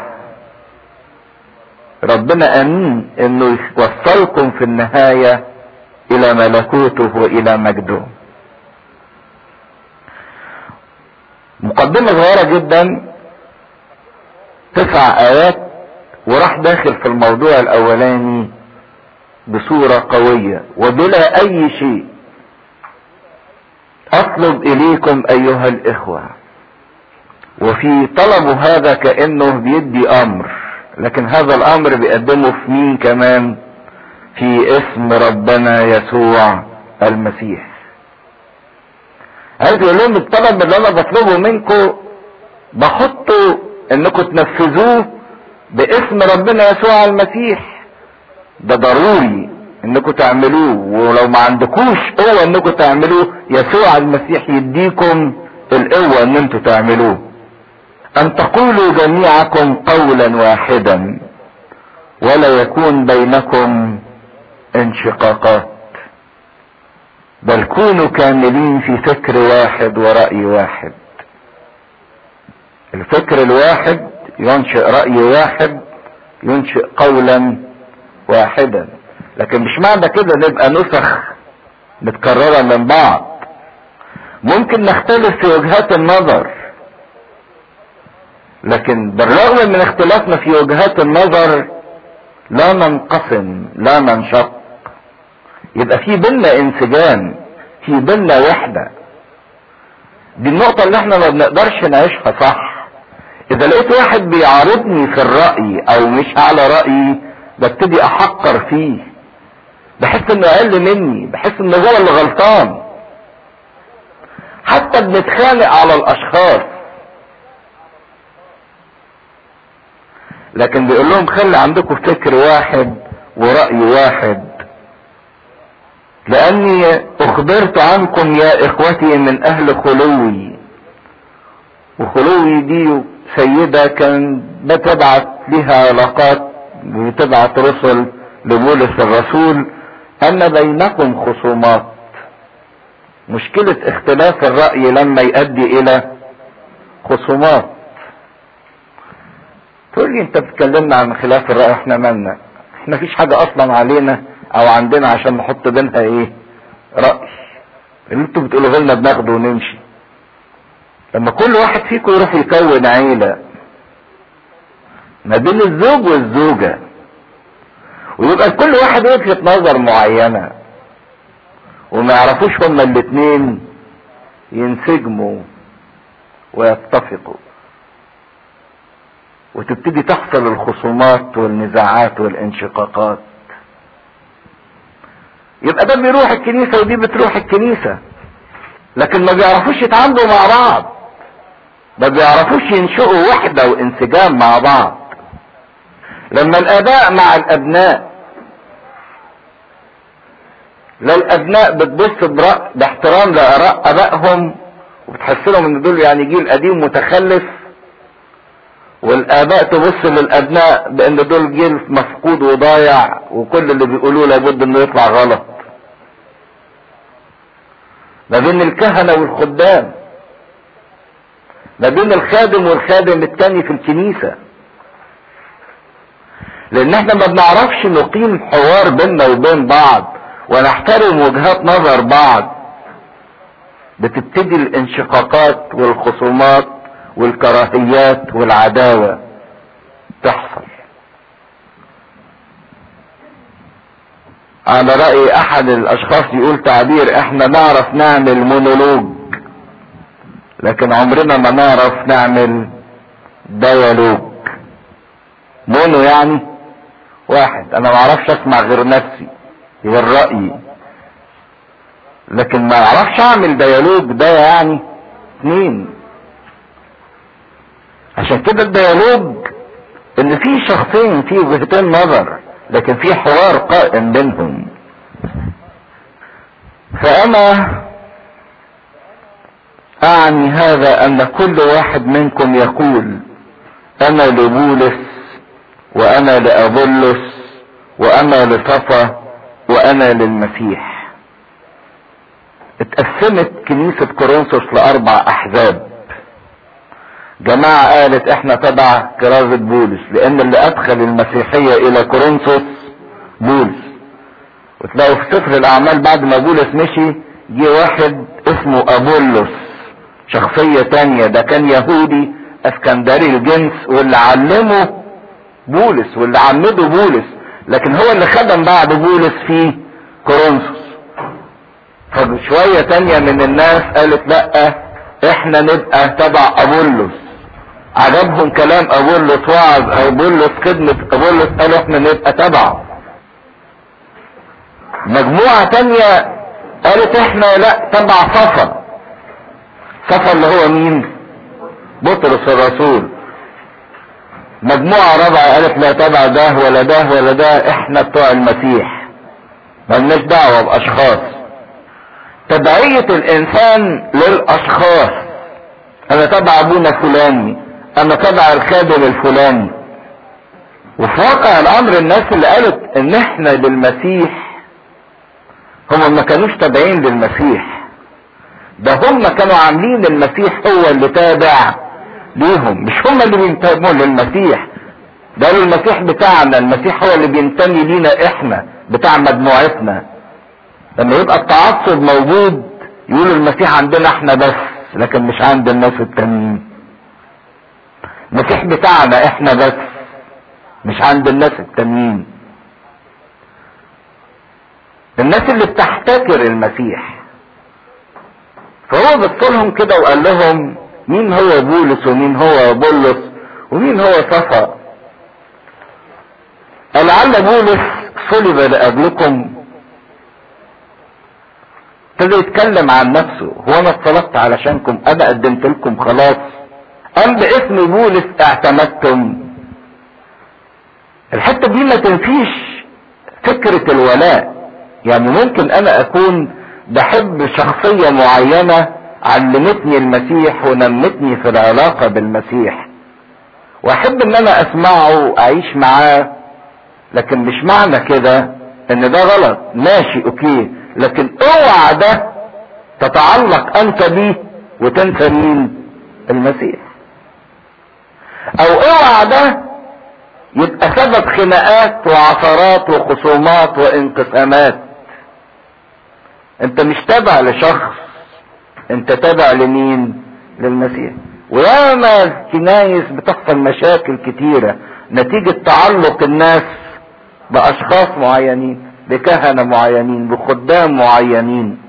ربنا امين انه يوصلكم في النهاية الى ملكوته والى مجده مقدمة صغيرة جدا تسع ايات وراح داخل في الموضوع الاولاني بصورة قوية وبلا اي شيء اطلب اليكم ايها الاخوة وفي طلبه هذا كأنه بيدي امر لكن هذا الامر بيقدمه في مين كمان في اسم ربنا يسوع المسيح عايز يقول لهم الطلب اللي انا بطلبه منكم بحطه انكم تنفذوه باسم ربنا يسوع المسيح ده ضروري انكم تعملوه ولو ما عندكوش قوة انكم تعملوه يسوع المسيح يديكم القوة ان انتوا تعملوه ان تقولوا جميعكم قولا واحدا ولا يكون بينكم انشقاقات بل كونوا كاملين في فكر واحد ورأي واحد الفكر الواحد ينشئ رأي واحد ينشئ قولا واحدا لكن مش معنى كده نبقى نسخ متكررة من بعض ممكن نختلف في وجهات النظر لكن بالرغم من اختلافنا في وجهات النظر لا ننقسم لا ننشق يبقى في بينا انسجام في بينا وحدة دي النقطة اللي احنا ما بنقدرش نعيشها صح اذا لقيت واحد بيعارضني في الرأي او مش على رأيي ببتدي احقر فيه بحس انه اقل مني بحس انه هو اللي غلطان حتى بنتخانق على الاشخاص لكن بيقول لهم خلي عندكم فكر واحد ورأي واحد لاني اخبرت عنكم يا اخوتي من اهل خلوي وخلوي دي سيدة كان بتبعت لها علاقات بتبعت رسل لبولس الرسول ان بينكم خصومات مشكلة اختلاف الرأي لما يؤدي الى خصومات تقول لي انت بتكلمنا عن خلاف الرأي احنا مالنا احنا فيش حاجة اصلا علينا او عندنا عشان نحط بينها ايه رأي اللي انتوا بتقولوا لنا بناخده ونمشي لما كل واحد فيكم يروح يكون عيلة ما بين الزوج والزوجة ويبقى كل واحد وجهة نظر معينة وما يعرفوش هما الاتنين ينسجموا ويتفقوا وتبتدي تحصل الخصومات والنزاعات والانشقاقات يبقى ده بيروح الكنيسة ودي بتروح الكنيسة لكن ما بيعرفوش يتعاملوا مع بعض ما بيعرفوش ينشئوا وحدة وانسجام مع بعض لما الاباء مع الابناء لا الابناء بتبص برأ... باحترام لاراء ابائهم وبتحسلهم ان دول يعني جيل قديم متخلف والاباء تبص للابناء بان دول جيل مفقود وضايع وكل اللي بيقولوه لابد انه يطلع غلط ما بين الكهنة والخدام ما بين الخادم والخادم التاني في الكنيسة لان احنا ما بنعرفش نقيم حوار بيننا وبين بعض ونحترم وجهات نظر بعض بتبتدي الانشقاقات والخصومات والكراهيات والعداوة تحصل على رأي احد الاشخاص يقول تعبير احنا نعرف نعمل مونولوج لكن عمرنا ما نعرف نعمل ديالوج مونو يعني واحد انا ما اعرفش اسمع غير نفسي غير رأيي لكن ما اعرفش اعمل ديالوج ده يعني اثنين عشان كده الديالوج ان في شخصين في وجهتين نظر لكن في حوار قائم بينهم فانا اعني هذا ان كل واحد منكم يقول انا لبولس وانا لابولس وانا لصفا وانا للمسيح اتقسمت كنيسة كورنثوس لاربع احزاب جماعة قالت احنا تبع كرازة بولس لان اللي ادخل المسيحية الى كورنثوس بولس وتلاقوا في سفر الاعمال بعد ما بولس مشي جه واحد اسمه ابولس شخصية تانية ده كان يهودي اسكندري الجنس واللي علمه بولس واللي عمده بولس لكن هو اللي خدم بعد بولس في كورنثوس فشوية تانية من الناس قالت لا احنا نبقى تبع ابولس عجبهم كلام ابولس وعظ ابولس خدمة ابولس قالوا احنا نبقى تبعه مجموعة تانية قالت احنا لا تبع صفا صفا اللي هو مين بطرس الرسول مجموعة رابعة قالت لا تبع ده ولا ده ولا ده احنا بتوع المسيح ملناش دعوة باشخاص تبعية الانسان للاشخاص انا تبع ابونا فلاني انا تبع الخادم الفلاني وفي واقع الامر الناس اللي قالت ان احنا للمسيح هم ما كانوش تابعين للمسيح ده هم كانوا عاملين المسيح هو اللي تابع ليهم مش هم اللي بينتموا للمسيح ده المسيح بتاعنا المسيح هو اللي بينتمي لينا احنا بتاع مجموعتنا لما يبقى التعصب موجود يقولوا المسيح عندنا احنا بس لكن مش عند الناس التانيين المسيح بتاعنا احنا بس مش عند الناس التانيين الناس اللي بتحتكر المسيح فهو بص لهم كده وقال لهم مين هو بولس ومين هو بولس ومين هو صفا لعل بولس صلب لاجلكم ابتدى يتكلم عن نفسه هو انا اتصلبت علشانكم انا قدمت لكم خلاص ام باسم بولس اعتمدتم الحته دي ما تنفيش فكره الولاء يعني ممكن انا اكون بحب شخصيه معينه علمتني المسيح ونمتني في العلاقه بالمسيح واحب ان انا اسمعه واعيش معاه لكن مش معنى كده ان ده غلط ماشي اوكي لكن اوعى ده تتعلق انت بيه وتنسى مين المسيح او اوعى ده يبقى سبب خناقات وعثرات وخصومات وانقسامات انت مش تابع لشخص انت تابع لمين للمسيح وياما الكنايس بتحصل مشاكل كتيرة نتيجة تعلق الناس باشخاص معينين بكهنة معينين بخدام معينين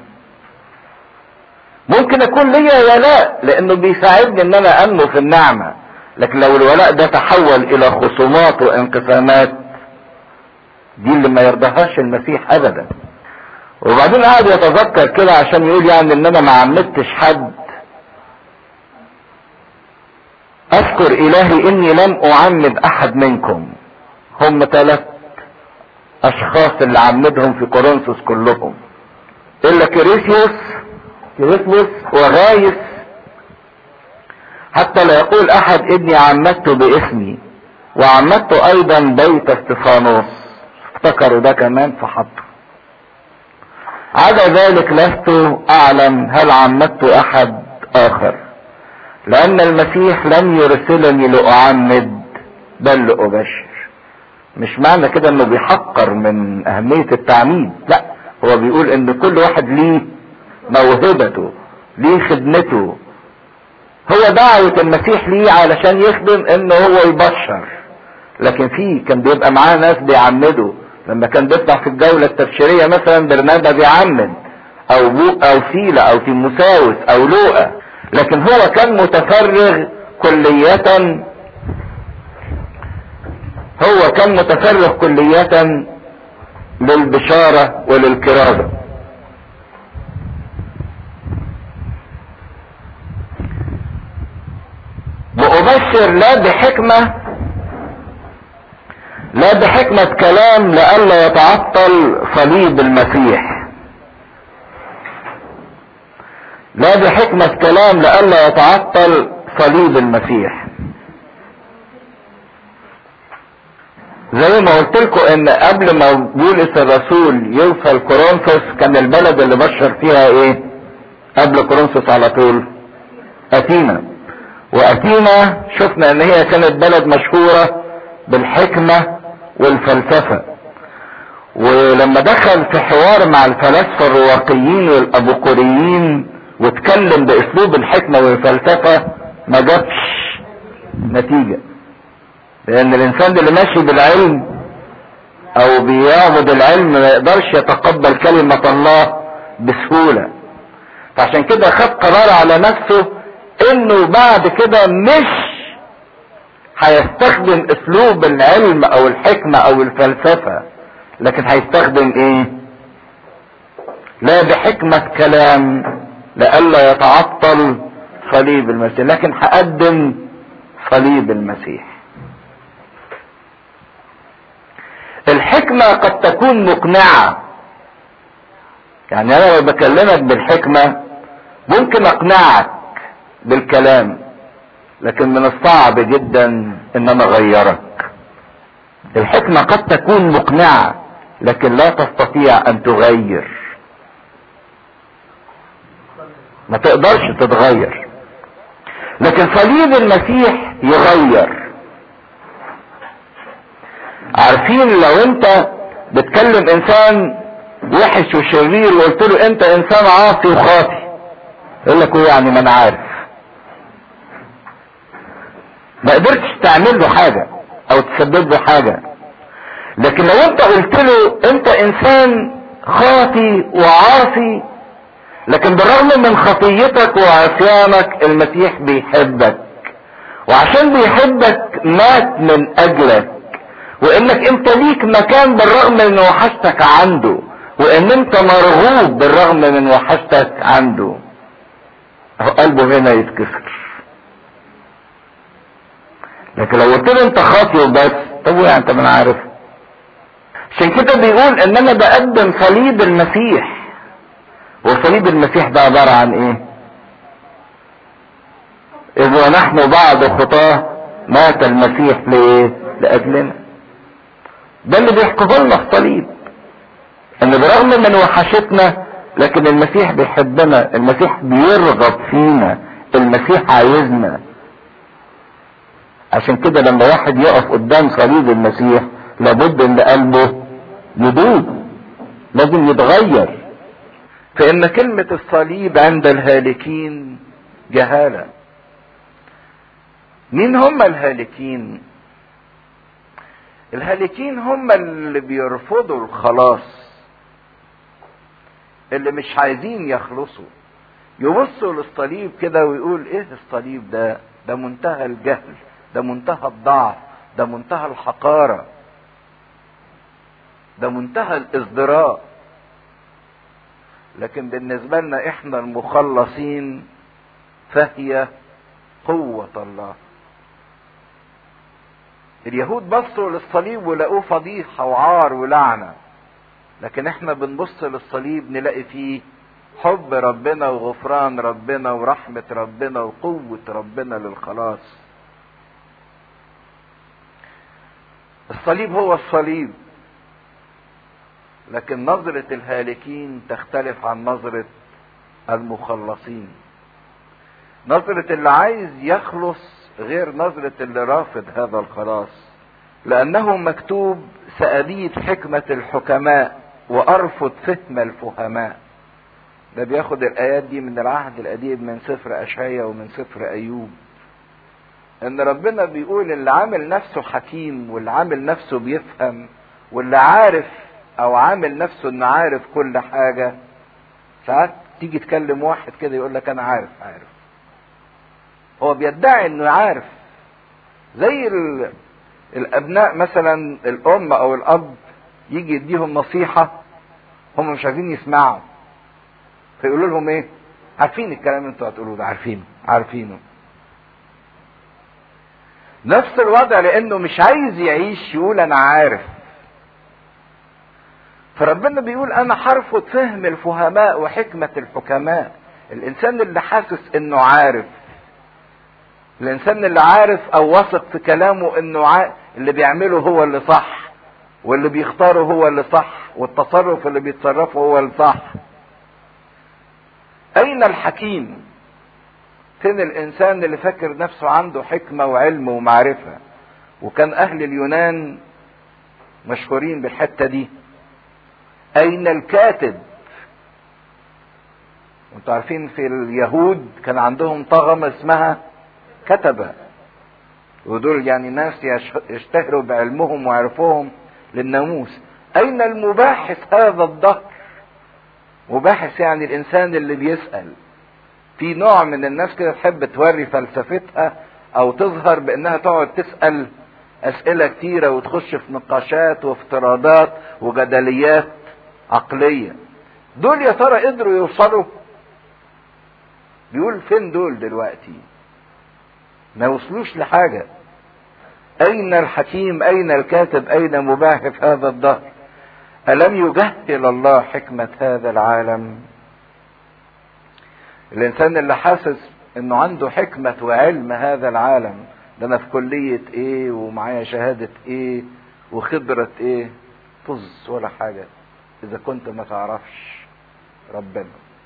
ممكن اكون ليا ولاء لانه بيساعدني ان انا انمو في النعمة لكن لو الولاء ده تحول الى خصومات وانقسامات دي اللي ما يرضاهاش المسيح ابدا وبعدين قعد يتذكر كده عشان يقول يعني ان انا ما عمدتش حد اذكر الهي اني لم اعمد احد منكم هم ثلاث اشخاص اللي عمدهم في كورنثوس كلهم الا كريسيوس كريسموس وغايس حتى لا يقول احد اني عمدت باسمي وعمدت ايضا بيت استفانوس افتكروا ده كمان فحطوا عدا ذلك لست اعلم هل عمدت احد اخر لان المسيح لم يرسلني لاعمد بل لابشر مش معنى كده انه بيحقر من اهمية التعميد لا هو بيقول ان كل واحد ليه موهبته ليه خدمته هو دعوة المسيح ليه علشان يخدم انه هو يبشر لكن في كان بيبقى معاه ناس بيعمدوا لما كان بيطلع في الجولة التبشيرية مثلا برنابا بيعمد او بو او سيلة او تيموساوس او لوقا لكن هو كان متفرغ كلية هو كان متفرغ كلية للبشارة وللكرازة وأبشر لا بحكمة لا بحكمة كلام لئلا يتعطل صليب المسيح لا بحكمة كلام لئلا يتعطل صليب المسيح زي ما قلت لكم ان قبل ما بولس الرسول يوصل كورنثوس كان البلد اللي بشر فيها ايه قبل كورنثوس على طول اثينا واثينا شفنا ان هي كانت بلد مشهورة بالحكمة والفلسفة ولما دخل في حوار مع الفلاسفة الرواقيين والابوقوريين واتكلم باسلوب الحكمة والفلسفة ما جابش نتيجة لان الانسان اللي ماشي بالعلم او بيعبد العلم ما يقدرش يتقبل كلمة الله بسهولة فعشان كده خد قرار على نفسه انه بعد كده مش هيستخدم اسلوب العلم او الحكمة او الفلسفة لكن هيستخدم ايه لا بحكمة كلام لئلا يتعطل صليب المسيح لكن هقدم صليب المسيح الحكمة قد تكون مقنعة يعني انا لو بكلمك بالحكمة ممكن اقنعك بالكلام لكن من الصعب جدا ان انا اغيرك الحكمة قد تكون مقنعة لكن لا تستطيع ان تغير ما تقدرش تتغير لكن صليب المسيح يغير عارفين لو انت بتكلم انسان وحش وشرير وقلت له انت انسان عاصي وخاطي يقول لك يعني ما انا عارف ما قدرتش تعمل له حاجة او تسبب له حاجة لكن لو انت قلت له انت انسان خاطي وعاصي لكن بالرغم من خطيتك وعصيانك المسيح بيحبك وعشان بيحبك مات من اجلك وانك انت ليك مكان بالرغم من وحشتك عنده وان انت مرغوب بالرغم من وحشتك عنده اهو قلبه هنا يتكسر لكن لو قلت له انت خاطي وبس طب يعني انت ما انا عارف عشان كده بيقول ان انا بقدم صليب المسيح وصليب المسيح ده عبارة عن ايه اذ ونحن بعد خطاه مات المسيح لايه لاجلنا ده اللي بيحكوه لنا الصليب ان برغم من وحشتنا لكن المسيح بيحبنا المسيح بيرغب فينا المسيح عايزنا عشان كده لما واحد يقف قدام صليب المسيح لابد ان قلبه يدوب لازم يتغير فان كلمة الصليب عند الهالكين جهالة مين هم الهالكين الهالكين هم اللي بيرفضوا الخلاص اللي مش عايزين يخلصوا يبصوا للصليب كده ويقول ايه الصليب ده ده منتهى الجهل ده منتهى الضعف ده منتهى الحقارة ده منتهى الازدراء لكن بالنسبة لنا احنا المخلصين فهي قوة الله اليهود بصوا للصليب ولقوه فضيحة وعار ولعنة لكن احنا بنبص للصليب نلاقي فيه حب ربنا وغفران ربنا ورحمة ربنا وقوة ربنا للخلاص الصليب هو الصليب لكن نظرة الهالكين تختلف عن نظرة المخلصين نظرة اللي عايز يخلص غير نظرة اللي رافض هذا الخلاص لأنه مكتوب سأبيد حكمة الحكماء وأرفض فهم الفهماء ده بياخد الآيات دي من العهد القديم من سفر أشعيا ومن سفر أيوب إن ربنا بيقول اللي عامل نفسه حكيم واللي عامل نفسه بيفهم واللي عارف أو عامل نفسه إنه عارف كل حاجة ساعات تيجي تكلم واحد كده يقول لك أنا عارف عارف هو بيدعي إنه عارف زي ال... الأبناء مثلا الأم أو الأب يجي يديهم نصيحة هم مش عايزين يسمعوا فيقولوا لهم ايه عارفين الكلام اللي انتوا هتقولوه ده عارفينه عارفينه نفس الوضع لانه مش عايز يعيش يقول انا عارف فربنا بيقول انا هرفض فهم الفهماء وحكمة الحكماء الانسان اللي حاسس انه عارف الانسان اللي عارف او واثق في كلامه انه ع... اللي بيعمله هو اللي صح واللي بيختاره هو اللي صح والتصرف اللي بيتصرفه هو اللي صح اين الحكيم فين الانسان اللي فاكر نفسه عنده حكمة وعلم ومعرفة وكان اهل اليونان مشهورين بالحتة دي اين الكاتب انتوا عارفين في اليهود كان عندهم طغمة اسمها كتبة ودول يعني ناس يشتهروا بعلمهم وعرفهم للناموس اين المباحث هذا الدهر مباحث يعني الانسان اللي بيسأل في نوع من الناس كده تحب توري فلسفتها او تظهر بانها تقعد تسأل اسئلة كتيرة وتخش في نقاشات وافتراضات وجدليات عقلية دول يا ترى قدروا يوصلوا بيقول فين دول دلوقتي ما وصلوش لحاجة اين الحكيم اين الكاتب اين مباحث هذا الدهر ألم يجهل الله حكمة هذا العالم الإنسان اللي حاسس إنه عنده حكمة وعلم هذا العالم ده أنا في كلية إيه ومعايا شهادة إيه وخبرة إيه طز ولا حاجة إذا كنت ما تعرفش ربنا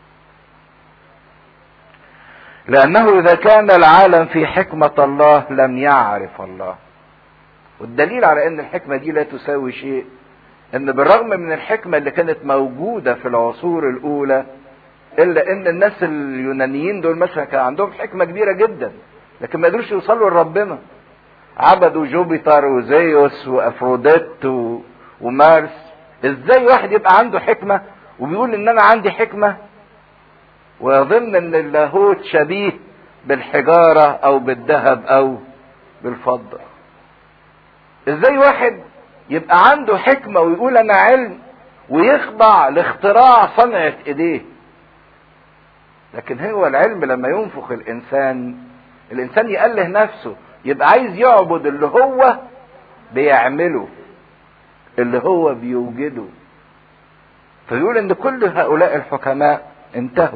لأنه إذا كان العالم في حكمة الله لم يعرف الله والدليل على أن الحكمة دي لا تساوي شيء ان بالرغم من الحكمة اللي كانت موجودة في العصور الاولى الا ان الناس اليونانيين دول مثلا كان عندهم حكمة كبيرة جدا لكن ما قدروش يوصلوا لربنا عبدوا جوبيتر وزيوس وافروديت و... ومارس ازاي واحد يبقى عنده حكمة وبيقول ان انا عندي حكمة ويظن ان اللاهوت شبيه بالحجارة او بالذهب او بالفضة ازاي واحد يبقى عنده حكمة ويقول انا علم ويخضع لاختراع صنعة ايديه لكن هو العلم لما ينفخ الانسان الانسان يأله نفسه يبقى عايز يعبد اللي هو بيعمله اللي هو بيوجده فيقول ان كل هؤلاء الحكماء انتهوا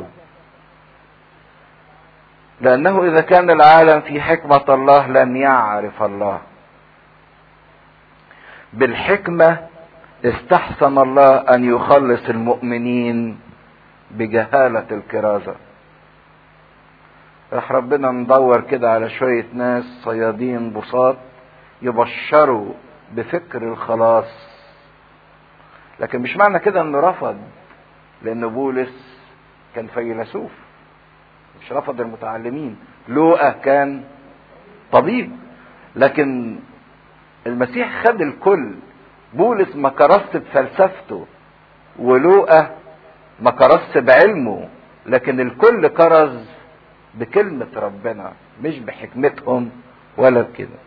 لانه اذا كان العالم في حكمة الله لم يعرف الله بالحكمة استحسن الله ان يخلص المؤمنين بجهالة الكرازة راح ربنا ندور كده على شوية ناس صيادين بساط يبشروا بفكر الخلاص لكن مش معنى كده انه رفض لان بولس كان فيلسوف مش رفض المتعلمين لوقا كان طبيب لكن المسيح خد الكل بولس ما كرس بفلسفته ولوقا ما كرس بعلمه لكن الكل كرز بكلمة ربنا مش بحكمتهم ولا بكده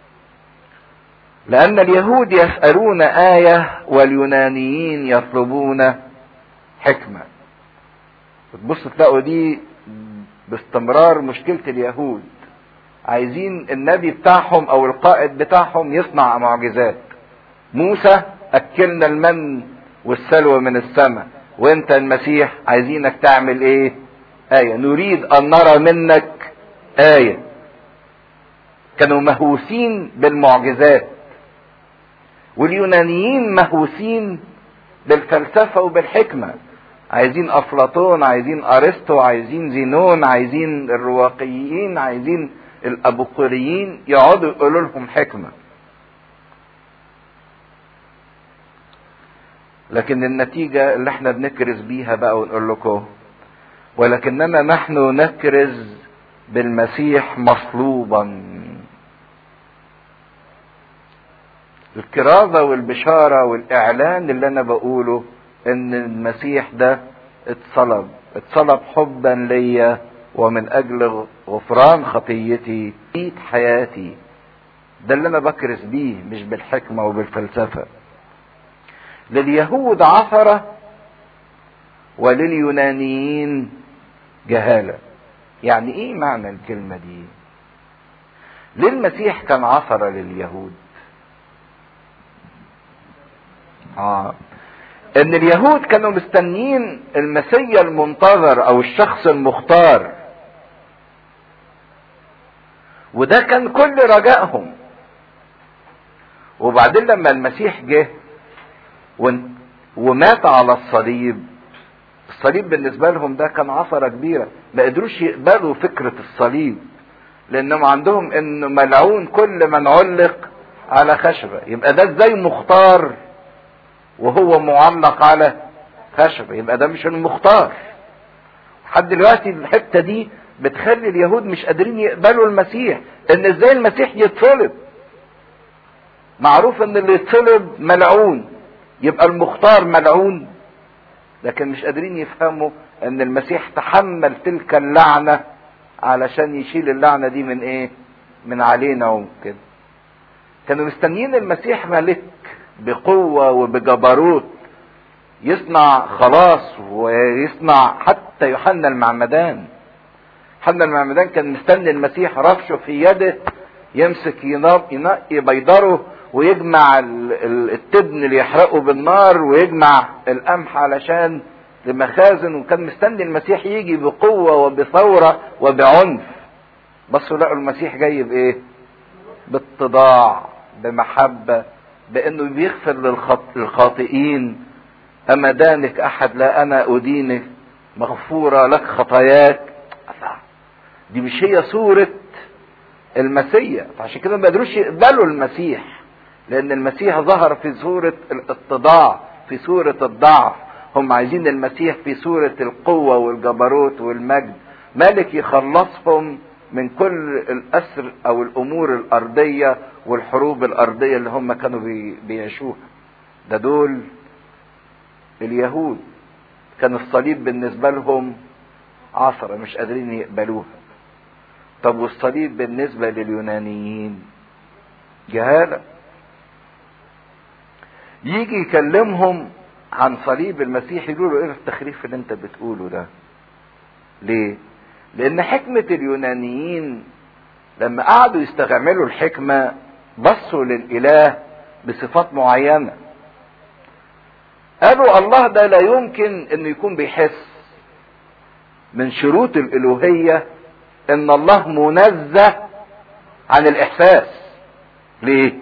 لأن اليهود يسألون آية واليونانيين يطلبون حكمة بتبص تلاقوا دي باستمرار مشكلة اليهود عايزين النبي بتاعهم او القائد بتاعهم يصنع معجزات موسى اكلنا المن والسلوى من السماء وانت المسيح عايزينك تعمل ايه آية نريد ان نرى منك آية كانوا مهووسين بالمعجزات واليونانيين مهووسين بالفلسفة وبالحكمة عايزين افلاطون عايزين ارسطو عايزين زينون عايزين الرواقيين عايزين الابوقريين يقعدوا يقولوا لهم حكمة لكن النتيجة اللي احنا بنكرز بيها بقى ونقول لكم ولكننا نحن نكرز بالمسيح مصلوبا الكرازة والبشارة والإعلان اللي أنا بقوله إن المسيح ده اتصلب اتصلب حبا ليا ومن أجل غفران خطيتي بقيت حياتي ده اللي أنا بكرز بيه مش بالحكمة وبالفلسفة لليهود عثرة ولليونانيين جهالة يعني ايه معنى الكلمة دي ليه المسيح كان عثرة لليهود آه. ان اليهود كانوا مستنيين المسيا المنتظر او الشخص المختار وده كان كل رجائهم وبعدين لما المسيح جه ومات على الصليب الصليب بالنسبة لهم ده كان عثرة كبيرة ما قدروش يقبلوا فكرة الصليب لانهم عندهم انه ملعون كل من علق على خشبة يبقى ده ازاي مختار وهو معلق على خشبة يبقى ده مش المختار لحد دلوقتي الحتة دي بتخلي اليهود مش قادرين يقبلوا المسيح ان ازاي المسيح يتصلب معروف ان اللي يتصلب ملعون يبقى المختار ملعون لكن مش قادرين يفهموا ان المسيح تحمل تلك اللعنة علشان يشيل اللعنة دي من ايه من علينا وكده كانوا مستنيين المسيح ملك بقوة وبجبروت يصنع خلاص ويصنع حتى يوحنا المعمدان يوحنا المعمدان كان مستني المسيح رفشه في يده يمسك ينقي بيضره ويجمع التبن اللي يحرقه بالنار ويجمع القمح علشان لمخازن وكان مستني المسيح يجي بقوة وبثورة وبعنف بصوا لقوا المسيح جاي بايه باتضاع بمحبة بانه بيغفر للخاطئين اما دانك احد لا انا ادينك مغفورة لك خطاياك دي مش هي صورة المسيح فعشان كده ما قدروش يقبلوا المسيح لان المسيح ظهر في صورة الاتضاع في صورة الضعف هم عايزين المسيح في صورة القوة والجبروت والمجد ملك يخلصهم من كل الأسر أو الأمور الأرضية والحروب الأرضية اللي هم كانوا بيعيشوها ده دول اليهود كان الصليب بالنسبة لهم عصرة مش قادرين يقبلوها طب والصليب بالنسبة لليونانيين جهالة يجي يكلمهم عن صليب المسيح يقولوا ايه التخريف اللي انت بتقوله ده ليه لان حكمة اليونانيين لما قعدوا يستعملوا الحكمة بصوا للاله بصفات معينة قالوا الله ده لا يمكن انه يكون بيحس من شروط الالوهية ان الله منزه عن الاحساس ليه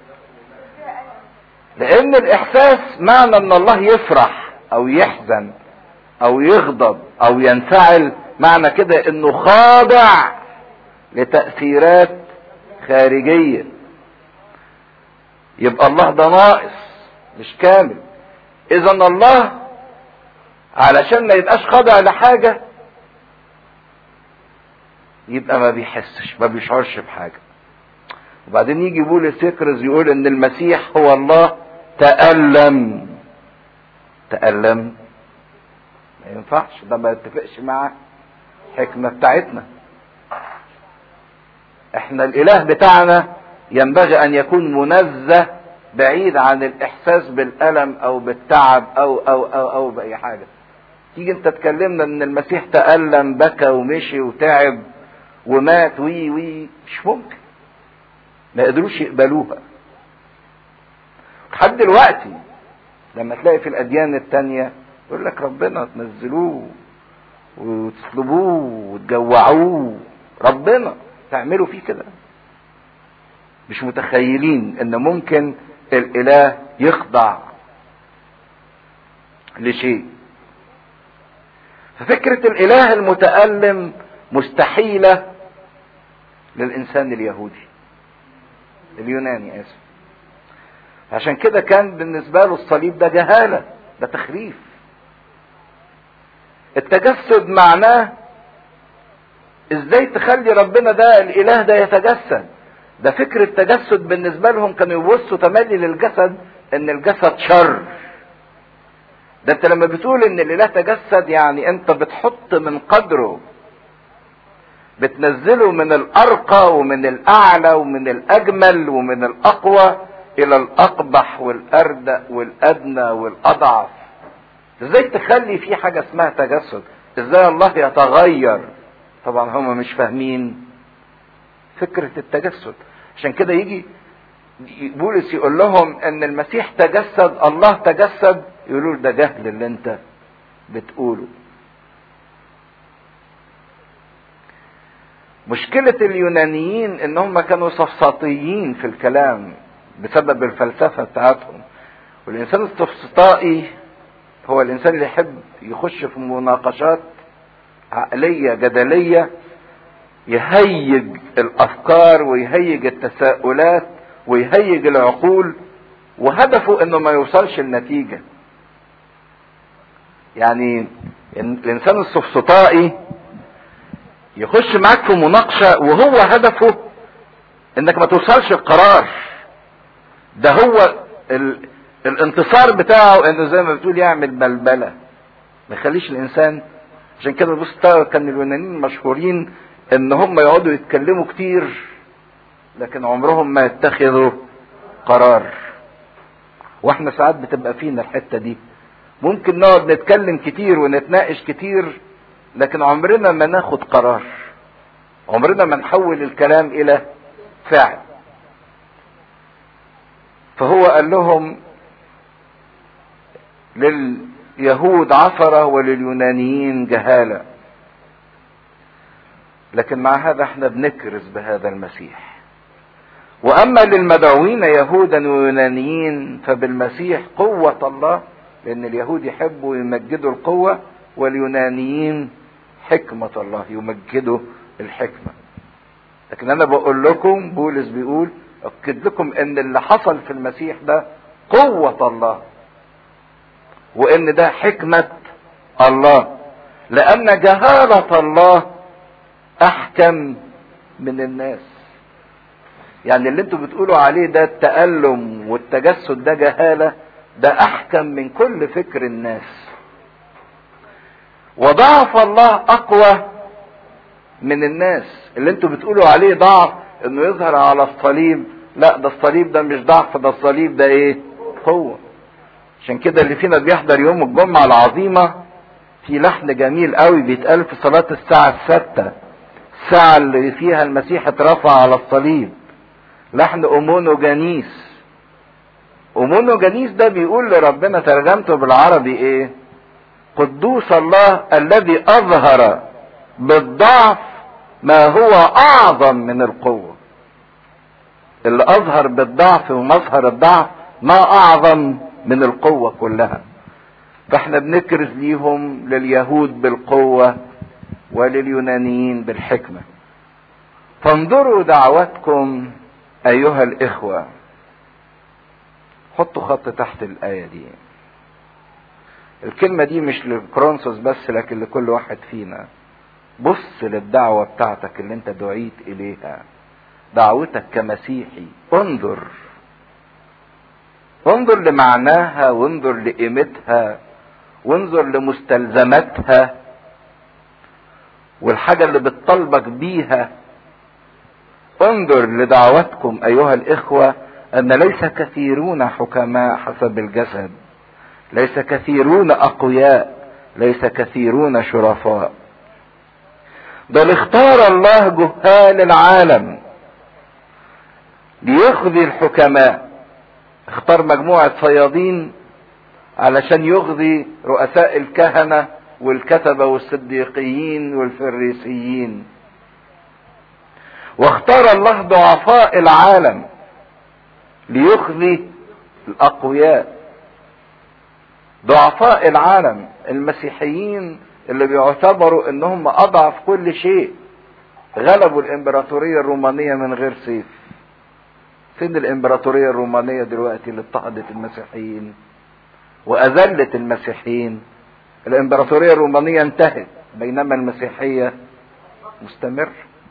لان الاحساس معنى ان الله يفرح او يحزن او يغضب او ينفعل معنى كده انه خاضع لتأثيرات خارجية يبقى الله ده ناقص مش كامل اذا الله علشان ما يبقاش خاضع لحاجة يبقى ما بيحسش ما بيشعرش بحاجة وبعدين يجي بولس يكرز يقول ان المسيح هو الله تألم تألم ما ينفعش ده ما يتفقش مع الحكمة بتاعتنا احنا الاله بتاعنا ينبغي ان يكون منزه بعيد عن الاحساس بالالم او بالتعب او او او او باي حاجه تيجي انت تكلمنا ان المسيح تألم بكى ومشي وتعب ومات وي وي مش ممكن ما قدروش يقبلوها لحد دلوقتي لما تلاقي في الاديان التانية يقول لك ربنا تنزلوه وتصلبوه وتجوعوه ربنا تعملوا فيه كده مش متخيلين ان ممكن الاله يخضع لشيء ففكرة الاله المتألم مستحيلة للانسان اليهودي اليوناني اسف عشان كده كان بالنسبة له الصليب ده جهالة ده تخريف التجسد معناه ازاي تخلي ربنا ده الاله ده يتجسد ده فكرة تجسد بالنسبة لهم كانوا يبصوا تملي للجسد ان الجسد شر ده انت لما بتقول ان الاله تجسد يعني انت بتحط من قدره بتنزله من الارقى ومن الاعلى ومن الاجمل ومن الاقوى الى الاقبح والاردأ والادنى والاضعف ازاي تخلي في حاجة اسمها تجسد ازاي الله يتغير طبعا هم مش فاهمين فكرة التجسد عشان كده يجي بولس يقول لهم ان المسيح تجسد الله تجسد يقولوا ده جهل اللي انت بتقوله مشكلة اليونانيين ان هم كانوا سفسطيين في الكلام بسبب الفلسفة بتاعتهم والانسان السفسطائي هو الانسان اللي يحب يخش في مناقشات عقلية جدلية يهيج الافكار ويهيج التساؤلات ويهيج العقول وهدفه انه ما يوصلش النتيجة يعني الانسان السفسطائي يخش معاك في مناقشة وهو هدفه انك ما توصلش القرار ده هو ال... الانتصار بتاعه انه زي ما بتقول يعمل بلبلة ما يخليش الانسان عشان كده بص كان اليونانيين مشهورين ان هم يقعدوا يتكلموا كتير لكن عمرهم ما يتخذوا قرار واحنا ساعات بتبقى فينا الحتة دي ممكن نقعد نتكلم كتير ونتناقش كتير لكن عمرنا ما ناخد قرار عمرنا ما نحول الكلام الى فعل فهو قال لهم لليهود عثرة ولليونانيين جهالة لكن مع هذا احنا بنكرز بهذا المسيح واما للمدعوين يهودا ويونانيين فبالمسيح قوة الله لان اليهود يحبوا يمجدوا القوة واليونانيين حكمة الله يمجدوا الحكمة لكن انا بقول لكم بولس بيقول اكد لكم ان اللي حصل في المسيح ده قوة الله وان ده حكمة الله لان جهالة الله احكم من الناس يعني اللي انتوا بتقولوا عليه ده التألم والتجسد ده جهالة ده احكم من كل فكر الناس وضعف الله اقوى من الناس اللي انتوا بتقولوا عليه ضعف انه يظهر على الصليب لا ده الصليب ده مش ضعف ده الصليب ده ايه قوة عشان كده اللي فينا بيحضر يوم الجمعة العظيمة في لحن جميل قوي بيتقال في صلاة الساعة الستة الساعة اللي فيها المسيح اترفع على الصليب لحن أمونو جانيس أمونو جانيس ده بيقول لربنا ترجمته بالعربي ايه قدوس الله الذي أظهر بالضعف ما هو أعظم من القوة اللي أظهر بالضعف ومظهر الضعف ما أعظم من القوة كلها فاحنا بنكرز ليهم لليهود بالقوة ولليونانيين بالحكمة فانظروا دعوتكم أيها الإخوة حطوا خط تحت الآية دي الكلمة دي مش لكرونسوس بس لكن لكل واحد فينا بص للدعوة بتاعتك اللي انت دعيت إليها دعوتك كمسيحي انظر انظر لمعناها وانظر لقيمتها وانظر لمستلزماتها والحاجة اللي بتطلبك بيها انظر لدعوتكم ايها الاخوة ان ليس كثيرون حكماء حسب الجسد ليس كثيرون اقوياء ليس كثيرون شرفاء بل اختار الله جهال العالم ليخذي الحكماء اختار مجموعة صيادين علشان يغذي رؤساء الكهنة والكتبة والصديقيين والفريسيين واختار الله ضعفاء العالم ليخزي الاقوياء ضعفاء العالم المسيحيين اللي بيعتبروا انهم اضعف كل شيء غلبوا الامبراطورية الرومانية من غير سيف فين الامبراطورية الرومانية دلوقتي اللي اضطهدت المسيحيين واذلت المسيحيين الامبراطورية الرومانية انتهت بينما المسيحية مستمر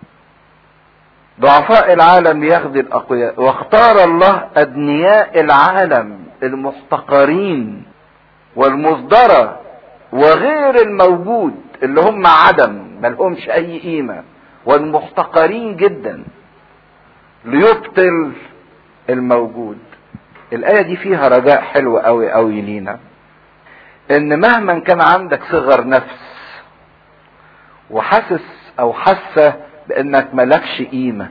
ضعفاء العالم يخذي الاقوياء واختار الله ادنياء العالم المحتقرين والمصدرة وغير الموجود اللي هم عدم ملهمش اي قيمة والمحتقرين جدا ليبطل الموجود الآية دي فيها رجاء حلو قوي قوي لينا ان مهما كان عندك صغر نفس وحاسس او حاسة بانك ملكش قيمة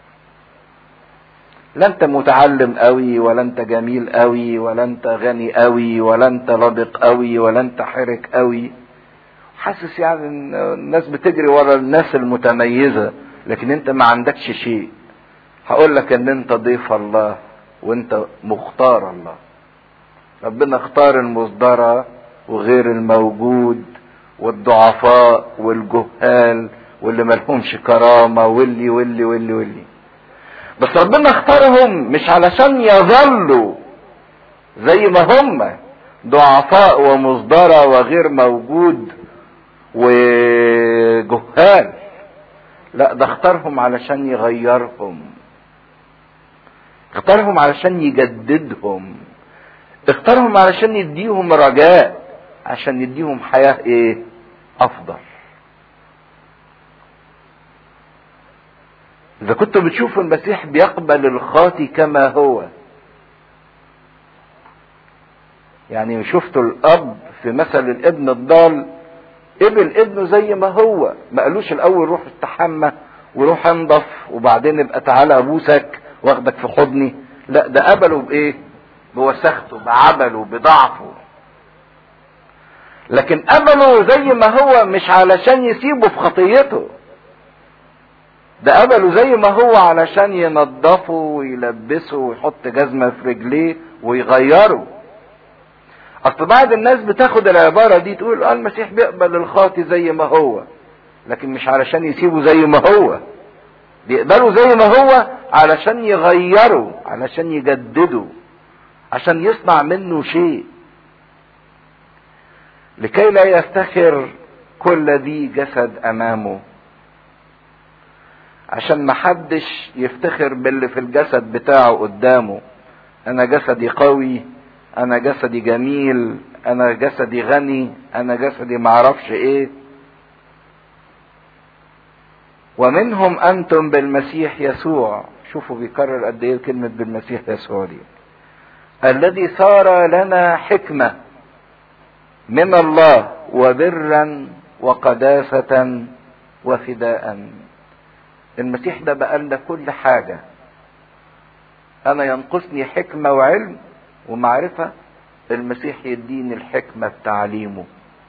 لا انت متعلم قوي ولا انت جميل قوي ولا انت غني قوي ولا انت لبق قوي ولا انت حرك قوي حاسس يعني ان الناس بتجري ورا الناس المتميزة لكن انت ما عندكش شيء هقول لك ان انت ضيف الله وانت مختار الله ربنا اختار المصدرة وغير الموجود والضعفاء والجهال واللي ملهمش كرامة واللي واللي واللي واللي بس ربنا اختارهم مش علشان يظلوا زي ما هم ضعفاء ومصدرة وغير موجود وجهال لا ده اختارهم علشان يغيرهم اختارهم علشان يجددهم اختارهم علشان يديهم رجاء عشان يديهم حياة ايه افضل اذا كنتوا بتشوفوا المسيح بيقبل الخاطي كما هو يعني شفتوا الاب في مثل الابن الضال قبل ابنه زي ما هو ما قالوش الاول روح استحمى وروح انضف وبعدين ابقى تعالى ابوسك واخدك في حضني لا ده قبله بايه بوسخته بعبله بضعفه لكن قبله زي ما هو مش علشان يسيبه في خطيته ده قبله زي ما هو علشان ينضفه ويلبسه ويحط جزمة في رجليه ويغيره اصل بعض الناس بتاخد العبارة دي تقول اه المسيح بيقبل الخاطي زي ما هو لكن مش علشان يسيبه زي ما هو بيقبله زي ما هو علشان يغيره علشان يجدده عشان يصنع منه شيء لكي لا يفتخر كل ذي جسد امامه عشان محدش يفتخر باللي في الجسد بتاعه قدامه انا جسدي قوي انا جسدي جميل انا جسدي غني انا جسدي معرفش ايه ومنهم انتم بالمسيح يسوع شوفوا بيكرر قد ايه كلمة بالمسيح يسوع دي الذي صار لنا حكمة من الله وبرا وقداسة وفداء المسيح ده بقى لنا كل حاجة انا ينقصني حكمة وعلم ومعرفة المسيح يديني الحكمة بتعليمه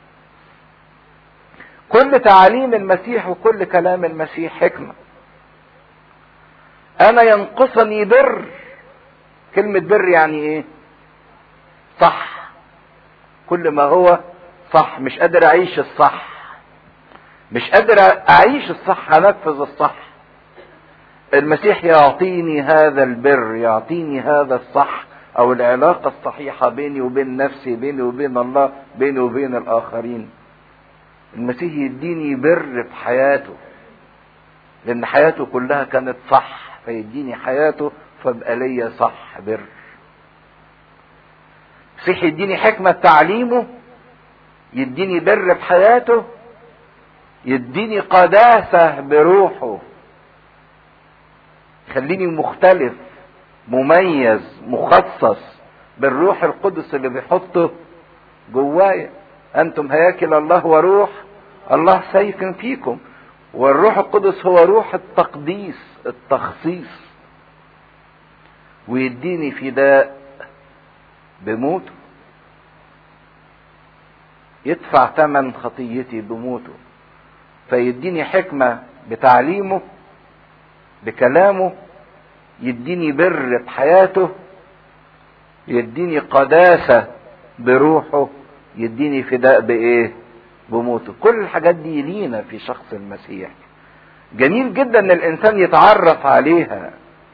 كل تعاليم المسيح وكل كلام المسيح حكمة انا ينقصني بر كلمة بر يعني ايه صح كل ما هو صح مش قادر اعيش الصح مش قادر اعيش الصح انفذ الصح المسيح يعطيني هذا البر يعطيني هذا الصح او العلاقة الصحيحة بيني وبين نفسي بيني وبين الله بيني وبين الاخرين المسيح يديني بر في حياته لان حياته كلها كانت صح فيديني حياته فابقى ليا صح بر المسيح يديني حكمة تعليمه يديني بر بحياته يديني قداسة بروحه يخليني مختلف مميز مخصص بالروح القدس اللي بيحطه جوايا انتم هياكل الله وروح الله سيكن فيكم والروح القدس هو روح التقديس التخصيص ويديني فداء بموته يدفع ثمن خطيتي بموته فيديني حكمة بتعليمه بكلامه يديني بر بحياته يديني قداسة بروحه يديني فداء بايه بموته كل الحاجات دي لينا في شخص المسيح جميل جدا ان الانسان يتعرف عليها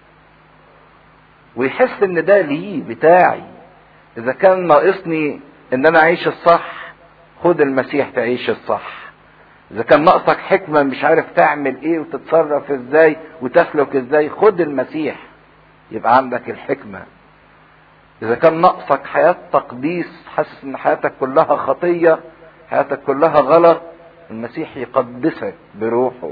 ويحس ان ده ليه بتاعي اذا كان ناقصني ان انا اعيش الصح خد المسيح تعيش الصح اذا كان ناقصك حكمه مش عارف تعمل ايه وتتصرف ازاي وتسلك ازاي خد المسيح يبقى عندك الحكمه اذا كان ناقصك حياه تقديس حاسس ان حياتك كلها خطيه حياتك كلها غلط المسيح يقدسك بروحه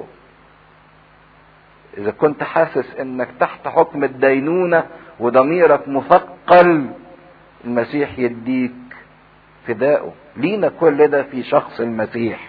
اذا كنت حاسس انك تحت حكم الدينونه وضميرك مثقل المسيح يديك فدائه لينا كل ده في شخص المسيح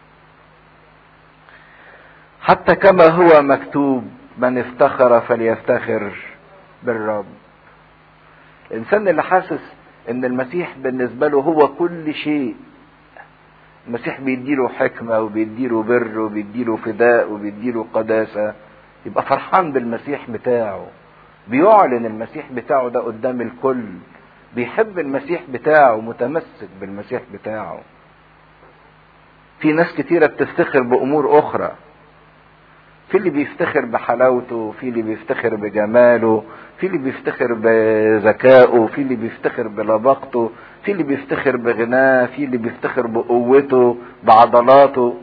حتى كما هو مكتوب من افتخر فليفتخر بالرب الانسان اللي حاسس ان المسيح بالنسبه له هو كل شيء المسيح بيديله حكمه وبيديله بر وبيديله فداء وبيديله قداسه يبقى فرحان بالمسيح بتاعه بيعلن المسيح بتاعه ده قدام الكل بيحب المسيح بتاعه متمسك بالمسيح بتاعه في ناس كتيرة بتفتخر بأمور أخرى في اللي بيفتخر بحلاوته في اللي بيفتخر بجماله في اللي بيفتخر بذكائه في اللي بيفتخر بلباقته في اللي بيفتخر بغناه في اللي بيفتخر بقوته بعضلاته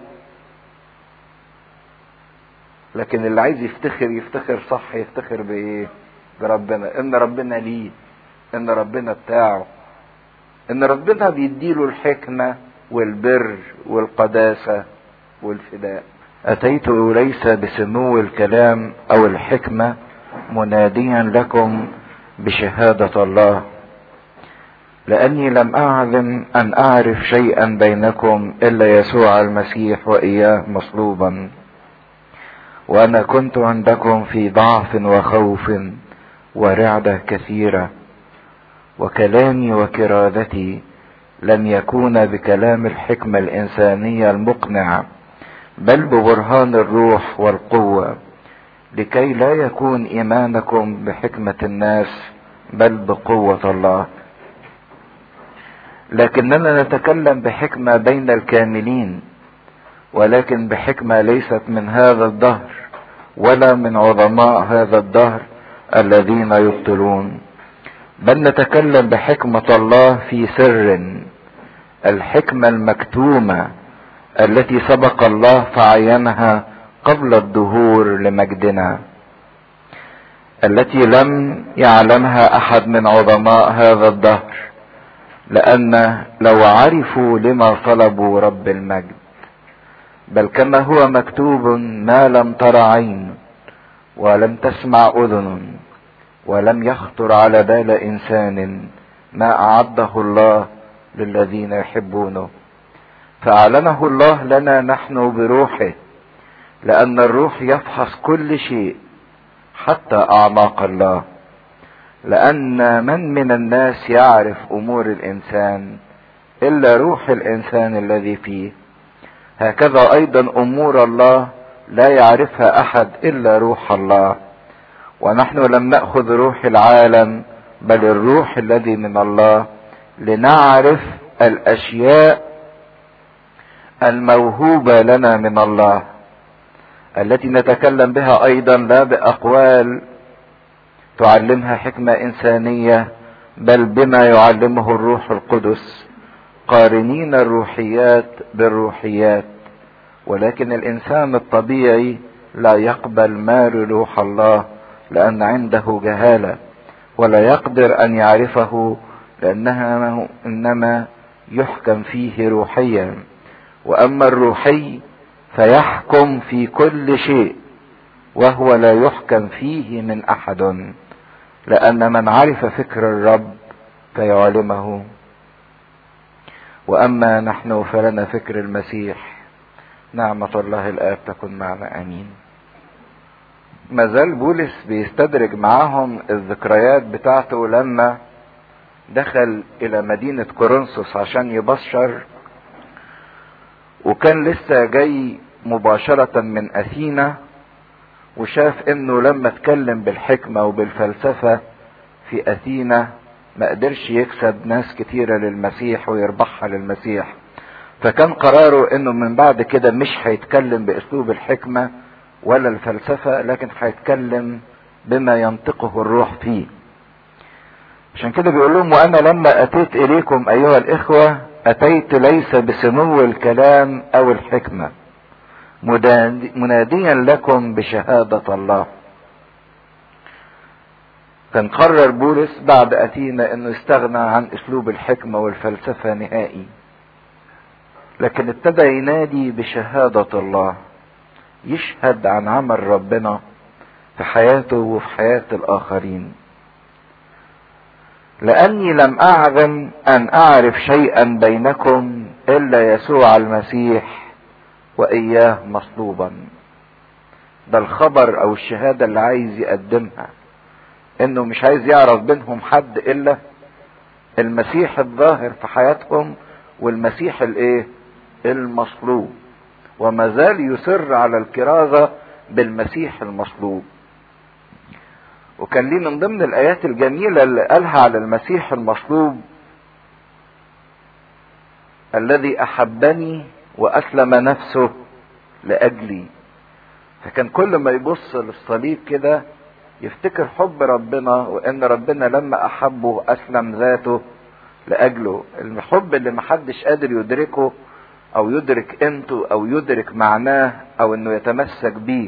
لكن اللي عايز يفتخر يفتخر صح يفتخر بايه بربنا ان ربنا ليه ان ربنا بتاعه ان ربنا بيديله الحكمة والبر والقداسة والفداء اتيت ليس بسمو الكلام او الحكمة مناديا لكم بشهادة الله لاني لم اعلم ان اعرف شيئا بينكم الا يسوع المسيح واياه مصلوبا وانا كنت عندكم في ضعف وخوف ورعدة كثيرة وكلامي وكرادتي لم يكون بكلام الحكمة الإنسانية المقنع بل ببرهان الروح والقوة لكي لا يكون إيمانكم بحكمة الناس بل بقوة الله لكننا نتكلم بحكمة بين الكاملين ولكن بحكمة ليست من هذا الدهر ولا من عظماء هذا الدهر الذين يبطلون بل نتكلم بحكمة الله في سر الحكمة المكتومة التي سبق الله فعينها قبل الدهور لمجدنا التي لم يعلمها احد من عظماء هذا الدهر لان لو عرفوا لما طلبوا رب المجد بل كما هو مكتوب ما لم تر عين ولم تسمع اذن ولم يخطر على بال انسان ما اعده الله للذين يحبونه فاعلنه الله لنا نحن بروحه لان الروح يفحص كل شيء حتى اعماق الله لان من من الناس يعرف امور الانسان الا روح الانسان الذي فيه هكذا ايضا امور الله لا يعرفها احد الا روح الله ونحن لم ناخذ روح العالم بل الروح الذي من الله لنعرف الاشياء الموهوبه لنا من الله التي نتكلم بها ايضا لا باقوال تعلمها حكمه انسانيه بل بما يعلمه الروح القدس قارنين الروحيات بالروحيات ولكن الانسان الطبيعي لا يقبل ما روح الله لان عنده جهاله ولا يقدر ان يعرفه لانها انما يحكم فيه روحيا واما الروحي فيحكم في كل شيء وهو لا يحكم فيه من احد لان من عرف فكر الرب فيعلمه واما نحن فلنا فكر المسيح نعمة الله الآب تكن معنا آمين ما زال بولس بيستدرج معاهم الذكريات بتاعته لما دخل إلى مدينة كورنثوس عشان يبشر وكان لسه جاي مباشرة من أثينا وشاف انه لما اتكلم بالحكمة وبالفلسفة في أثينا ما قدرش يكسب ناس كتيرة للمسيح ويربحها للمسيح فكان قراره انه من بعد كده مش هيتكلم باسلوب الحكمة ولا الفلسفة لكن هيتكلم بما ينطقه الروح فيه عشان كده بيقول لهم وانا لما اتيت اليكم ايها الاخوة اتيت ليس بسمو الكلام او الحكمة مناديا لكم بشهادة الله كان قرر بولس بعد اتينا انه يستغنى عن اسلوب الحكمة والفلسفة نهائي لكن ابتدى ينادي بشهادة الله يشهد عن عمل ربنا في حياته وفي حياة الآخرين لأني لم أعلم أن أعرف شيئا بينكم إلا يسوع المسيح وإياه مصلوبا ده الخبر أو الشهادة اللي عايز يقدمها إنه مش عايز يعرف بينهم حد إلا المسيح الظاهر في حياتهم والمسيح الإيه؟ المصلوب وما زال يصر على الكرازة بالمسيح المصلوب وكان ليه من ضمن الآيات الجميلة اللي قالها على المسيح المصلوب الذي أحبني وأسلم نفسه لأجلي فكان كل ما يبص للصليب كده يفتكر حب ربنا وإن ربنا لما أحبه أسلم ذاته لأجله الحب اللي محدش قادر يدركه او يدرك قيمته او يدرك معناه او انه يتمسك بيه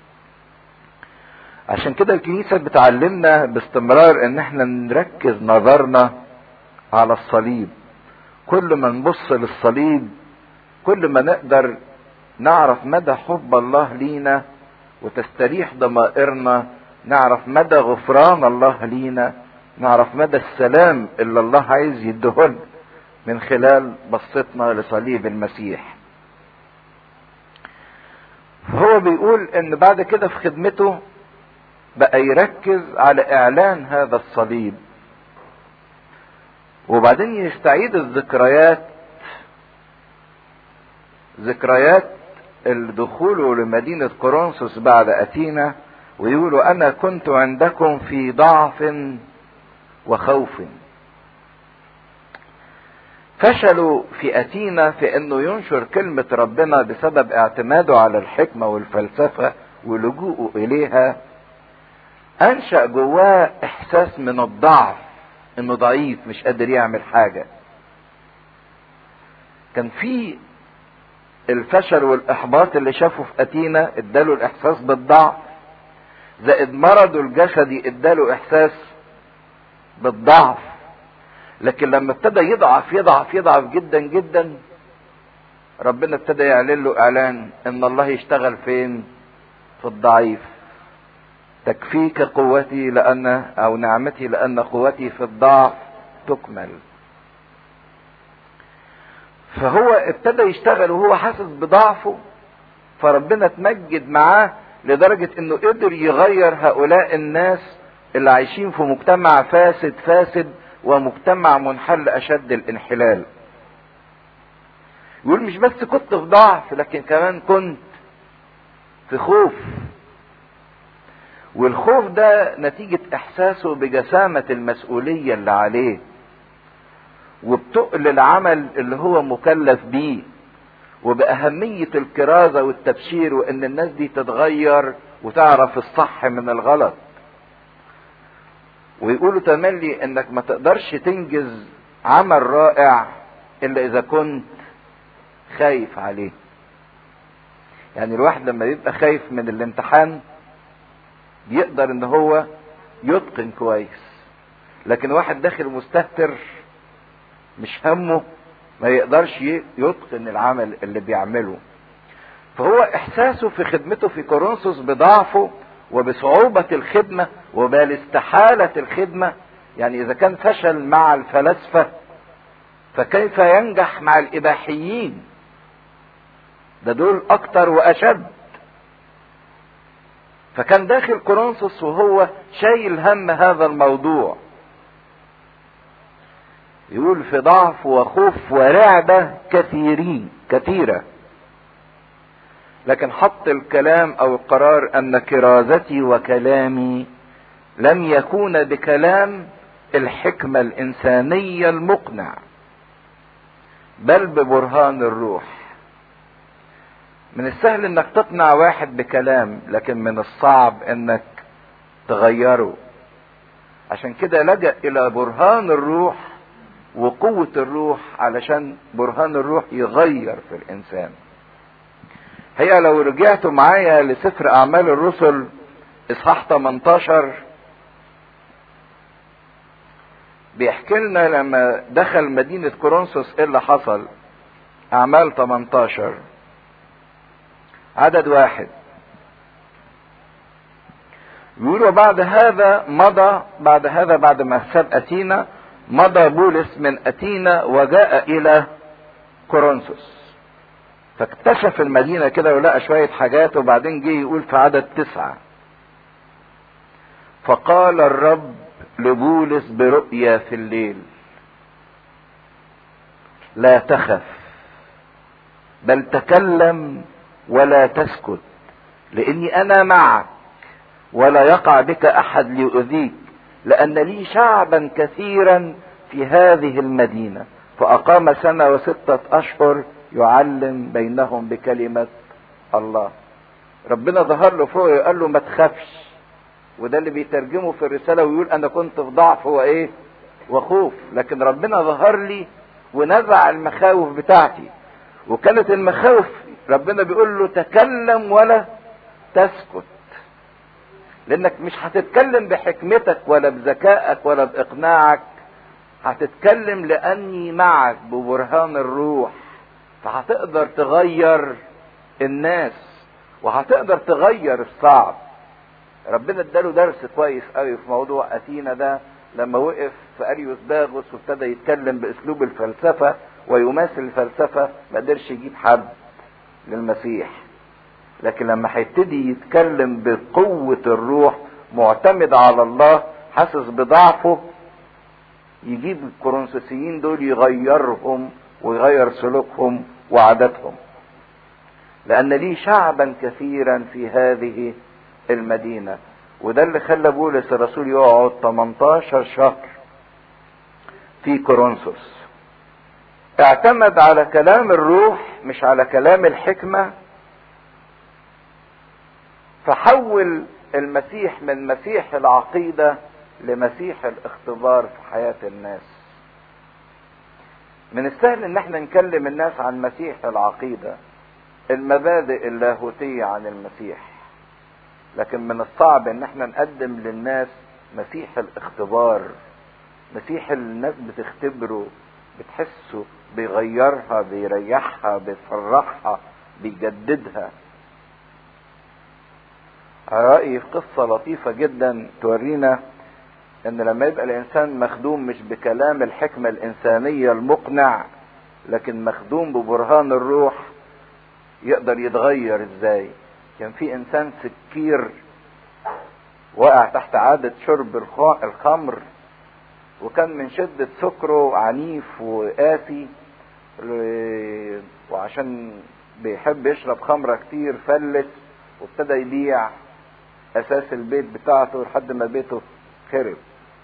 عشان كده الكنيسة بتعلمنا باستمرار ان احنا نركز نظرنا على الصليب كل ما نبص للصليب كل ما نقدر نعرف مدى حب الله لينا وتستريح ضمائرنا نعرف مدى غفران الله لينا نعرف مدى السلام اللي الله عايز يدهن من خلال بصتنا لصليب المسيح هو بيقول ان بعد كده في خدمته بقى يركز على اعلان هذا الصليب وبعدين يستعيد الذكريات ذكريات الدخول لمدينة كورنثوس بعد أتينا ويقولوا أنا كنت عندكم في ضعف وخوف فشلوا في أتينا في أنه ينشر كلمة ربنا بسبب اعتماده على الحكمة والفلسفة ولجوءه إليها أنشأ جواه إحساس من الضعف إنه ضعيف مش قادر يعمل حاجة كان في الفشل والإحباط اللي شافه في أتينا اداله الإحساس بالضعف زائد مرضه الجسدي اداله إحساس بالضعف لكن لما ابتدى يضعف يضعف يضعف جدا جدا ربنا ابتدى يعلن له اعلان ان الله يشتغل فين في الضعيف تكفيك قوتي لان او نعمتي لان قوتي في الضعف تكمل فهو ابتدى يشتغل وهو حاسس بضعفه فربنا تمجد معاه لدرجة انه قدر يغير هؤلاء الناس اللي عايشين في مجتمع فاسد فاسد ومجتمع منحل اشد الانحلال يقول مش بس كنت في ضعف لكن كمان كنت في خوف والخوف ده نتيجة احساسه بجسامة المسؤولية اللي عليه وبتقل العمل اللي هو مكلف بيه وبأهمية الكرازة والتبشير وإن الناس دي تتغير وتعرف الصح من الغلط ويقولوا تملي انك ما تقدرش تنجز عمل رائع الا اذا كنت خايف عليه يعني الواحد لما يبقى خايف من الامتحان بيقدر ان هو يتقن كويس لكن واحد داخل مستهتر مش همه ما يقدرش يتقن العمل اللي بيعمله فهو احساسه في خدمته في كورنثوس بضعفه وبصعوبة الخدمة وبل استحالة الخدمة يعني إذا كان فشل مع الفلاسفة فكيف ينجح مع الإباحيين ده دول أكتر وأشد فكان داخل كورنثوس وهو شايل هم هذا الموضوع يقول في ضعف وخوف ورعبة كثيرين كثيرة لكن حط الكلام او القرار ان كرازتي وكلامي لم يكون بكلام الحكمة الانسانية المقنع بل ببرهان الروح من السهل انك تقنع واحد بكلام لكن من الصعب انك تغيره عشان كده لجأ الى برهان الروح وقوة الروح علشان برهان الروح يغير في الانسان هي لو رجعتوا معايا لسفر اعمال الرسل اصحاح 18 بيحكي لنا لما دخل مدينة كورنثوس ايه اللي حصل اعمال 18 عدد واحد يقولوا بعد هذا مضى بعد هذا بعد ما ساب اتينا مضى بولس من اتينا وجاء الى كورنثوس فاكتشف المدينه كده ولقى شويه حاجات وبعدين جه يقول في عدد تسعه فقال الرب لبولس برؤيا في الليل لا تخف بل تكلم ولا تسكت لاني انا معك ولا يقع بك احد ليؤذيك لان لي شعبا كثيرا في هذه المدينه فاقام سنه وسته اشهر يعلم بينهم بكلمه الله ربنا ظهر له فوق وقال له ما تخافش وده اللي بيترجمه في الرساله ويقول انا كنت في ضعف وايه وخوف لكن ربنا ظهر لي ونزع المخاوف بتاعتي وكانت المخاوف ربنا بيقول له تكلم ولا تسكت لانك مش هتتكلم بحكمتك ولا بذكائك ولا باقناعك هتتكلم لاني معك ببرهان الروح فهتقدر تغير الناس وهتقدر تغير الصعب ربنا اداله درس كويس قوي في موضوع اثينا ده لما وقف في اريوس باغوس وابتدى يتكلم باسلوب الفلسفه ويماثل الفلسفه ما قدرش يجيب حد للمسيح لكن لما هيبتدي يتكلم بقوة الروح معتمد على الله حاسس بضعفه يجيب الكورنثوسيين دول يغيرهم ويغير سلوكهم وعاداتهم لأن لي شعبا كثيرا في هذه المدينة وده اللي خلى بولس الرسول يقعد 18 شهر في كورنثوس اعتمد على كلام الروح مش على كلام الحكمه فحول المسيح من مسيح العقيدة لمسيح الاختبار في حياة الناس من السهل ان احنا نكلم الناس عن مسيح العقيدة المبادئ اللاهوتية عن المسيح لكن من الصعب ان احنا نقدم للناس مسيح الاختبار مسيح اللي الناس بتختبره بتحسه بيغيرها بيريحها بيفرحها بيجددها رأيي في قصة لطيفة جدا تورينا ان لما يبقى الانسان مخدوم مش بكلام الحكمة الانسانية المقنع لكن مخدوم ببرهان الروح يقدر يتغير ازاي كان في انسان سكير وقع تحت عادة شرب الخمر وكان من شدة سكره عنيف وقاسي وعشان بيحب يشرب خمرة كتير فلت وابتدى يبيع اساس البيت بتاعته لحد ما بيته خرب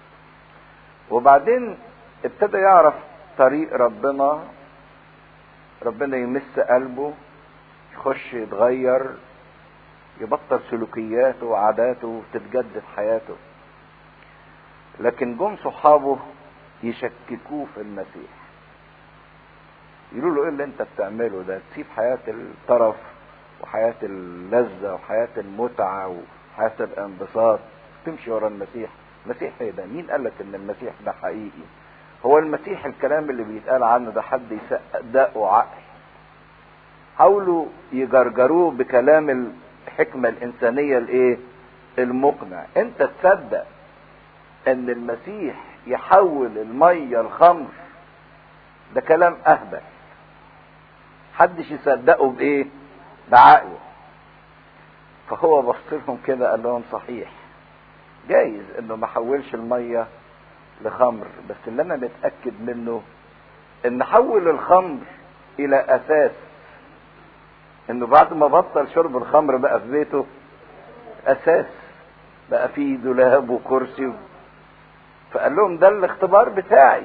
وبعدين ابتدى يعرف طريق ربنا ربنا يمس قلبه يخش يتغير يبطل سلوكياته وعاداته وتتجدد حياته لكن جم صحابه يشككوه في المسيح يقولوا له ايه اللي انت بتعمله ده تسيب حياة الطرف وحياة اللذة وحياة المتعة وحياة الانبساط تمشي ورا المسيح المسيح ايه ده مين قال لك ان المسيح ده حقيقي هو المسيح الكلام اللي بيتقال عنه ده حد يصدقه عقل حاولوا يجرجروه بكلام الحكمة الإنسانية الإيه؟ المقنع، أنت تصدق إن المسيح يحول المية الخمر ده كلام أهبل. محدش يصدقه بإيه؟ بعقله. فهو بص لهم كده قال لهم صحيح. جايز إنه ما حولش المية لخمر، بس اللي أنا متأكد منه إن حول الخمر إلى أساس انه بعد ما بطل شرب الخمر بقى في بيته اساس بقى فيه دولاب وكرسي فقال لهم ده الاختبار بتاعي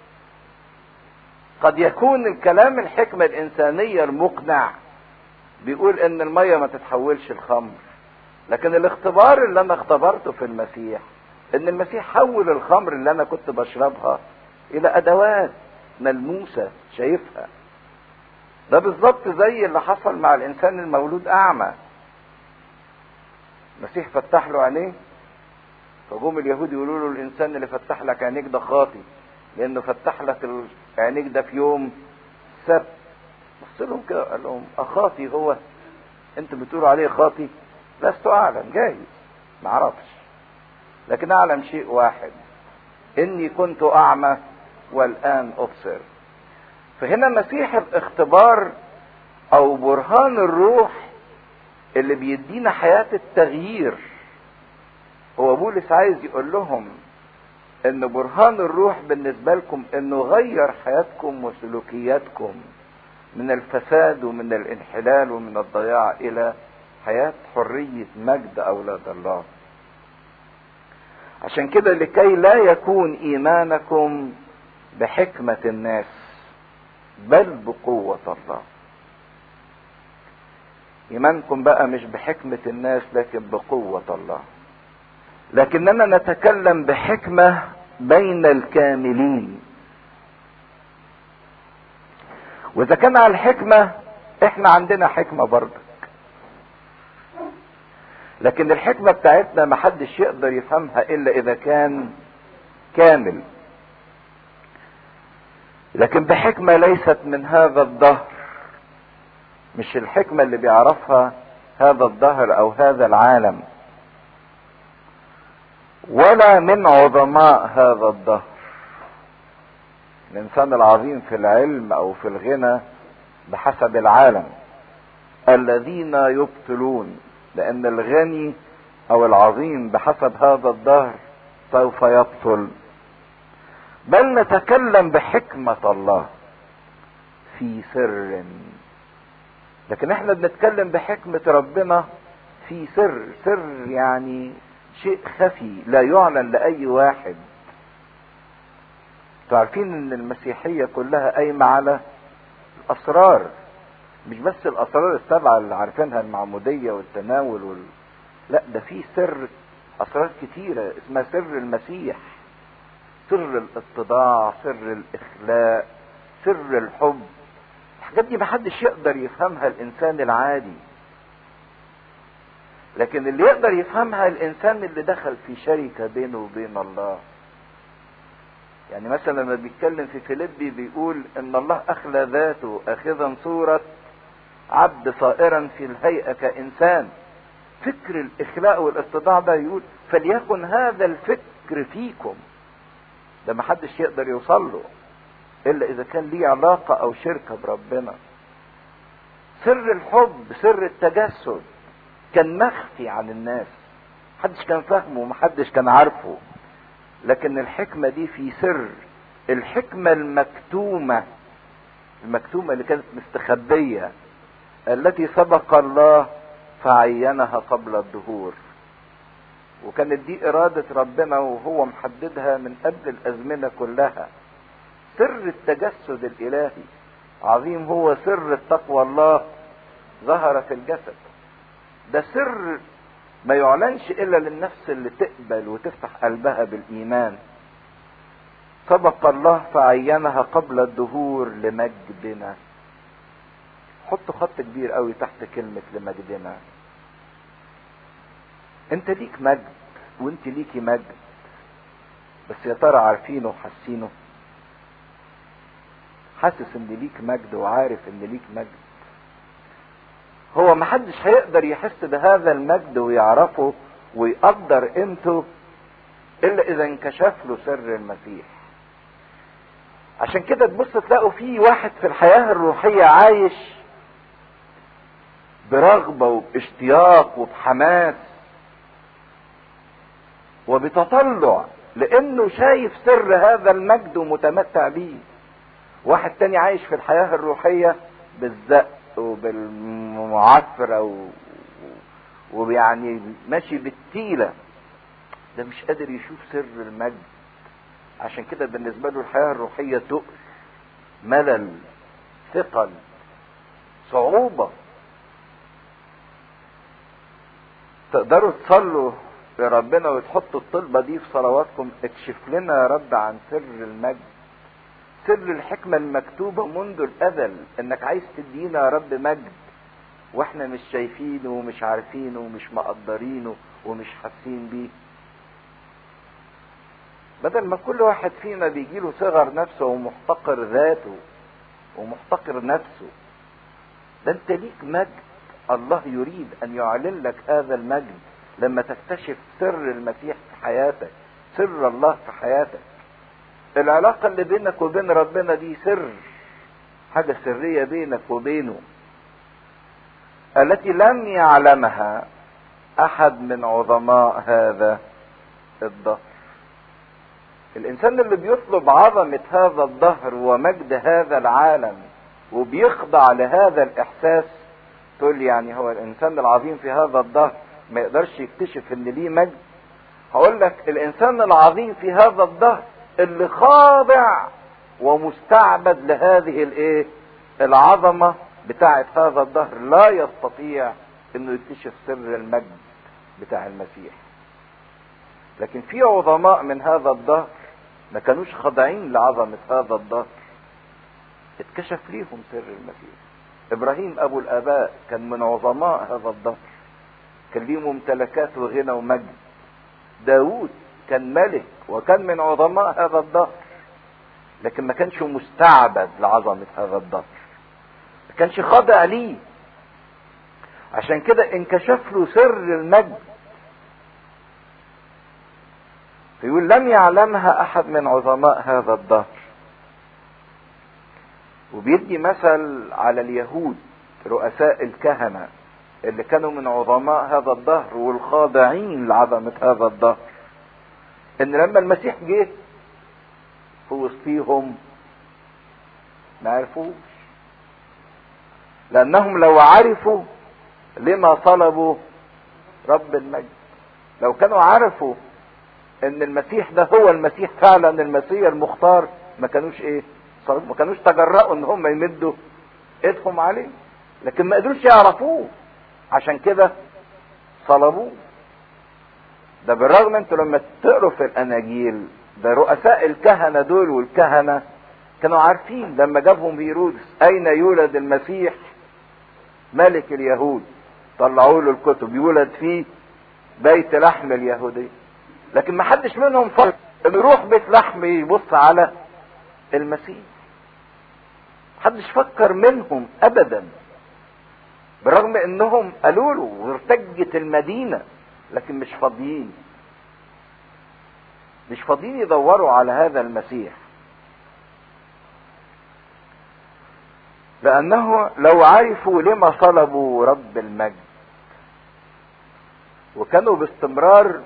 قد يكون الكلام الحكمة الإنسانية المقنع بيقول إن المية ما تتحولش الخمر لكن الاختبار اللي أنا اختبرته في المسيح إن المسيح حول الخمر اللي أنا كنت بشربها إلى أدوات ملموسة شايفها ده بالظبط زي اللي حصل مع الإنسان المولود أعمى المسيح فتح له عينيه فجم اليهود يقولوا له الانسان اللي فتح لك عينيك ده خاطي لانه فتح لك عينيك ده في يوم سبت بص لهم كده قال لهم اخاطي هو انتوا بتقولوا عليه خاطي لست اعلم جايز ما اعرفش لكن اعلم شيء واحد اني كنت اعمى والان ابصر فهنا مسيح الاختبار او برهان الروح اللي بيدينا حياة التغيير هو بولس عايز يقول لهم ان برهان الروح بالنسبة لكم انه غير حياتكم وسلوكياتكم من الفساد ومن الانحلال ومن الضياع الى حياة حرية مجد اولاد الله عشان كده لكي لا يكون ايمانكم بحكمة الناس بل بقوة الله ايمانكم بقى مش بحكمة الناس لكن بقوة الله لكننا نتكلم بحكمة بين الكاملين واذا كان على الحكمة احنا عندنا حكمة برضك لكن الحكمة بتاعتنا محدش يقدر يفهمها الا اذا كان كامل لكن بحكمة ليست من هذا الدهر مش الحكمة اللي بيعرفها هذا الدهر او هذا العالم ولا من عظماء هذا الدهر الانسان العظيم في العلم او في الغنى بحسب العالم الذين يبطلون لان الغني او العظيم بحسب هذا الدهر سوف يبطل بل نتكلم بحكمة الله في سر لكن احنا بنتكلم بحكمة ربنا في سر سر يعني شيء خفي لا يعلن لأي واحد تعرفين ان المسيحية كلها قايمة على الاسرار مش بس الاسرار السبعة اللي عارفينها المعمودية والتناول وال... لا ده في سر اسرار كتيرة اسمها سر المسيح سر الاتضاع سر الاخلاء سر الحب الحاجات دي محدش يقدر يفهمها الانسان العادي لكن اللي يقدر يفهمها الانسان اللي دخل في شركه بينه وبين الله يعني مثلا لما بيتكلم في فيليبي بيقول ان الله اخلى ذاته اخذا صوره عبد صائرا في الهيئه كانسان فكر الاخلاء والاتضاع ده يقول فليكن هذا الفكر فيكم ده محدش يقدر يوصل له الا اذا كان ليه علاقه او شركه بربنا سر الحب سر التجسد كان مخفي عن الناس محدش كان فاهمه ومحدش كان عارفه لكن الحكمة دي في سر الحكمة المكتومة المكتومة اللي كانت مستخبية التي سبق الله فعينها قبل الدهور وكانت دي إرادة ربنا وهو محددها من قبل الأزمنة كلها سر التجسد الإلهي عظيم هو سر التقوى الله ظهر في الجسد ده سر ما يعلنش الا للنفس اللي تقبل وتفتح قلبها بالايمان سبق الله فعينها قبل الدهور لمجدنا حطوا خط كبير قوي تحت كلمة لمجدنا انت ليك مجد وانت ليكي مجد بس يا ترى عارفينه وحاسينه حاسس ان ليك مجد وعارف ان ليك مجد هو محدش هيقدر يحس بهذا المجد ويعرفه ويقدر قيمته الا اذا انكشف له سر المسيح عشان كده تبص تلاقوا في واحد في الحياة الروحية عايش برغبة وباشتياق وبحماس وبتطلع لانه شايف سر هذا المجد ومتمتع بيه واحد تاني عايش في الحياة الروحية بالزق وبالمعفرة و... ويعني ماشي بالتيلة ده مش قادر يشوف سر المجد عشان كده بالنسبة له الحياة الروحية تقل ملل ثقل صعوبة تقدروا تصلوا لربنا وتحطوا الطلبة دي في صلواتكم اكشف لنا يا رب عن سر المجد سر الحكمة المكتوبة منذ الأزل انك عايز تدينا يا رب مجد واحنا مش شايفينه ومش عارفينه ومش مقدرينه ومش حاسين بيه بدل ما كل واحد فينا بيجيله صغر نفسه ومحتقر ذاته ومحتقر نفسه ده انت ليك مجد الله يريد ان يعلن لك هذا المجد لما تكتشف سر المسيح في حياتك سر الله في حياتك العلاقة اللي بينك وبين ربنا دي سر حاجة سرية بينك وبينه التي لم يعلمها احد من عظماء هذا الدهر الانسان اللي بيطلب عظمة هذا الدهر ومجد هذا العالم وبيخضع لهذا الاحساس تقول يعني هو الانسان العظيم في هذا الدهر ما يقدرش يكتشف ان ليه مجد هقول لك الانسان العظيم في هذا الدهر اللي خاضع ومستعبد لهذه الايه العظمة بتاعة هذا الدهر لا يستطيع انه يكتشف سر المجد بتاع المسيح لكن في عظماء من هذا الدهر ما كانوش خاضعين لعظمة هذا الدهر اتكشف ليهم سر المسيح ابراهيم ابو الاباء كان من عظماء هذا الدهر كان ليه ممتلكات وغنى ومجد داود كان ملك وكان من عظماء هذا الدهر لكن ما كانش مستعبد لعظمة هذا الدهر ما كانش خاضع ليه عشان كده انكشف له سر المجد فيقول لم يعلمها احد من عظماء هذا الدهر وبيدي مثل على اليهود رؤساء الكهنة اللي كانوا من عظماء هذا الدهر والخاضعين لعظمة هذا الدهر ان لما المسيح جه في وسطيهم ما عرفوش لانهم لو عرفوا لما طلبوا رب المجد لو كانوا عرفوا ان المسيح ده هو المسيح فعلا المسيح المختار ما كانوش ايه ما كانوش تجرأوا ان هم يمدوا ايدهم عليه لكن ما قدروش يعرفوه عشان كده صلبوه ده بالرغم انتوا لما تقروا في الاناجيل ده رؤساء الكهنة دول والكهنة كانوا عارفين لما جابهم هيرودس اين يولد المسيح ملك اليهود طلعوا له الكتب يولد فيه بيت لحم اليهودية لكن ما حدش منهم فكر انه يروح بيت لحم يبص على المسيح محدش فكر منهم ابدا برغم انهم قالوا له وارتجت المدينة لكن مش فاضيين مش فاضيين يدوروا على هذا المسيح لانه لو عرفوا لما طلبوا رب المجد وكانوا باستمرار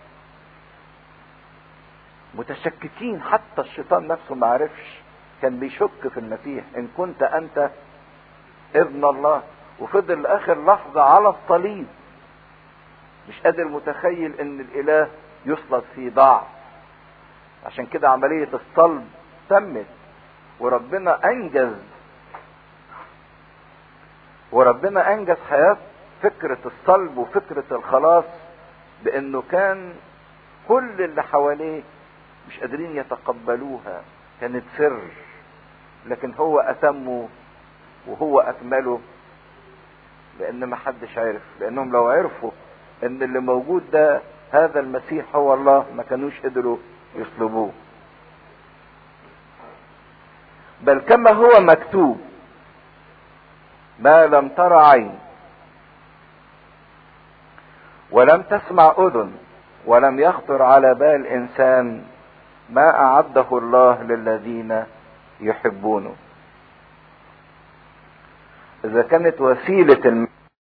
متشككين حتى الشيطان نفسه ما عرفش كان بيشك في المسيح ان كنت انت ابن الله وفضل لاخر لحظة على الصليب مش قادر متخيل ان الاله يصلب في ضعف عشان كده عملية الصلب تمت وربنا انجز وربنا انجز حياة فكرة الصلب وفكرة الخلاص بانه كان كل اللي حواليه مش قادرين يتقبلوها كانت سر لكن هو اتمه وهو اكمله لان ما حدش عرف لانهم لو عرفوا ان اللي موجود ده هذا المسيح هو الله ما كانوش قدروا يصلبوه بل كما هو مكتوب ما لم تر عين ولم تسمع اذن ولم يخطر على بال انسان ما اعده الله للذين يحبونه اذا كانت وسيله الم...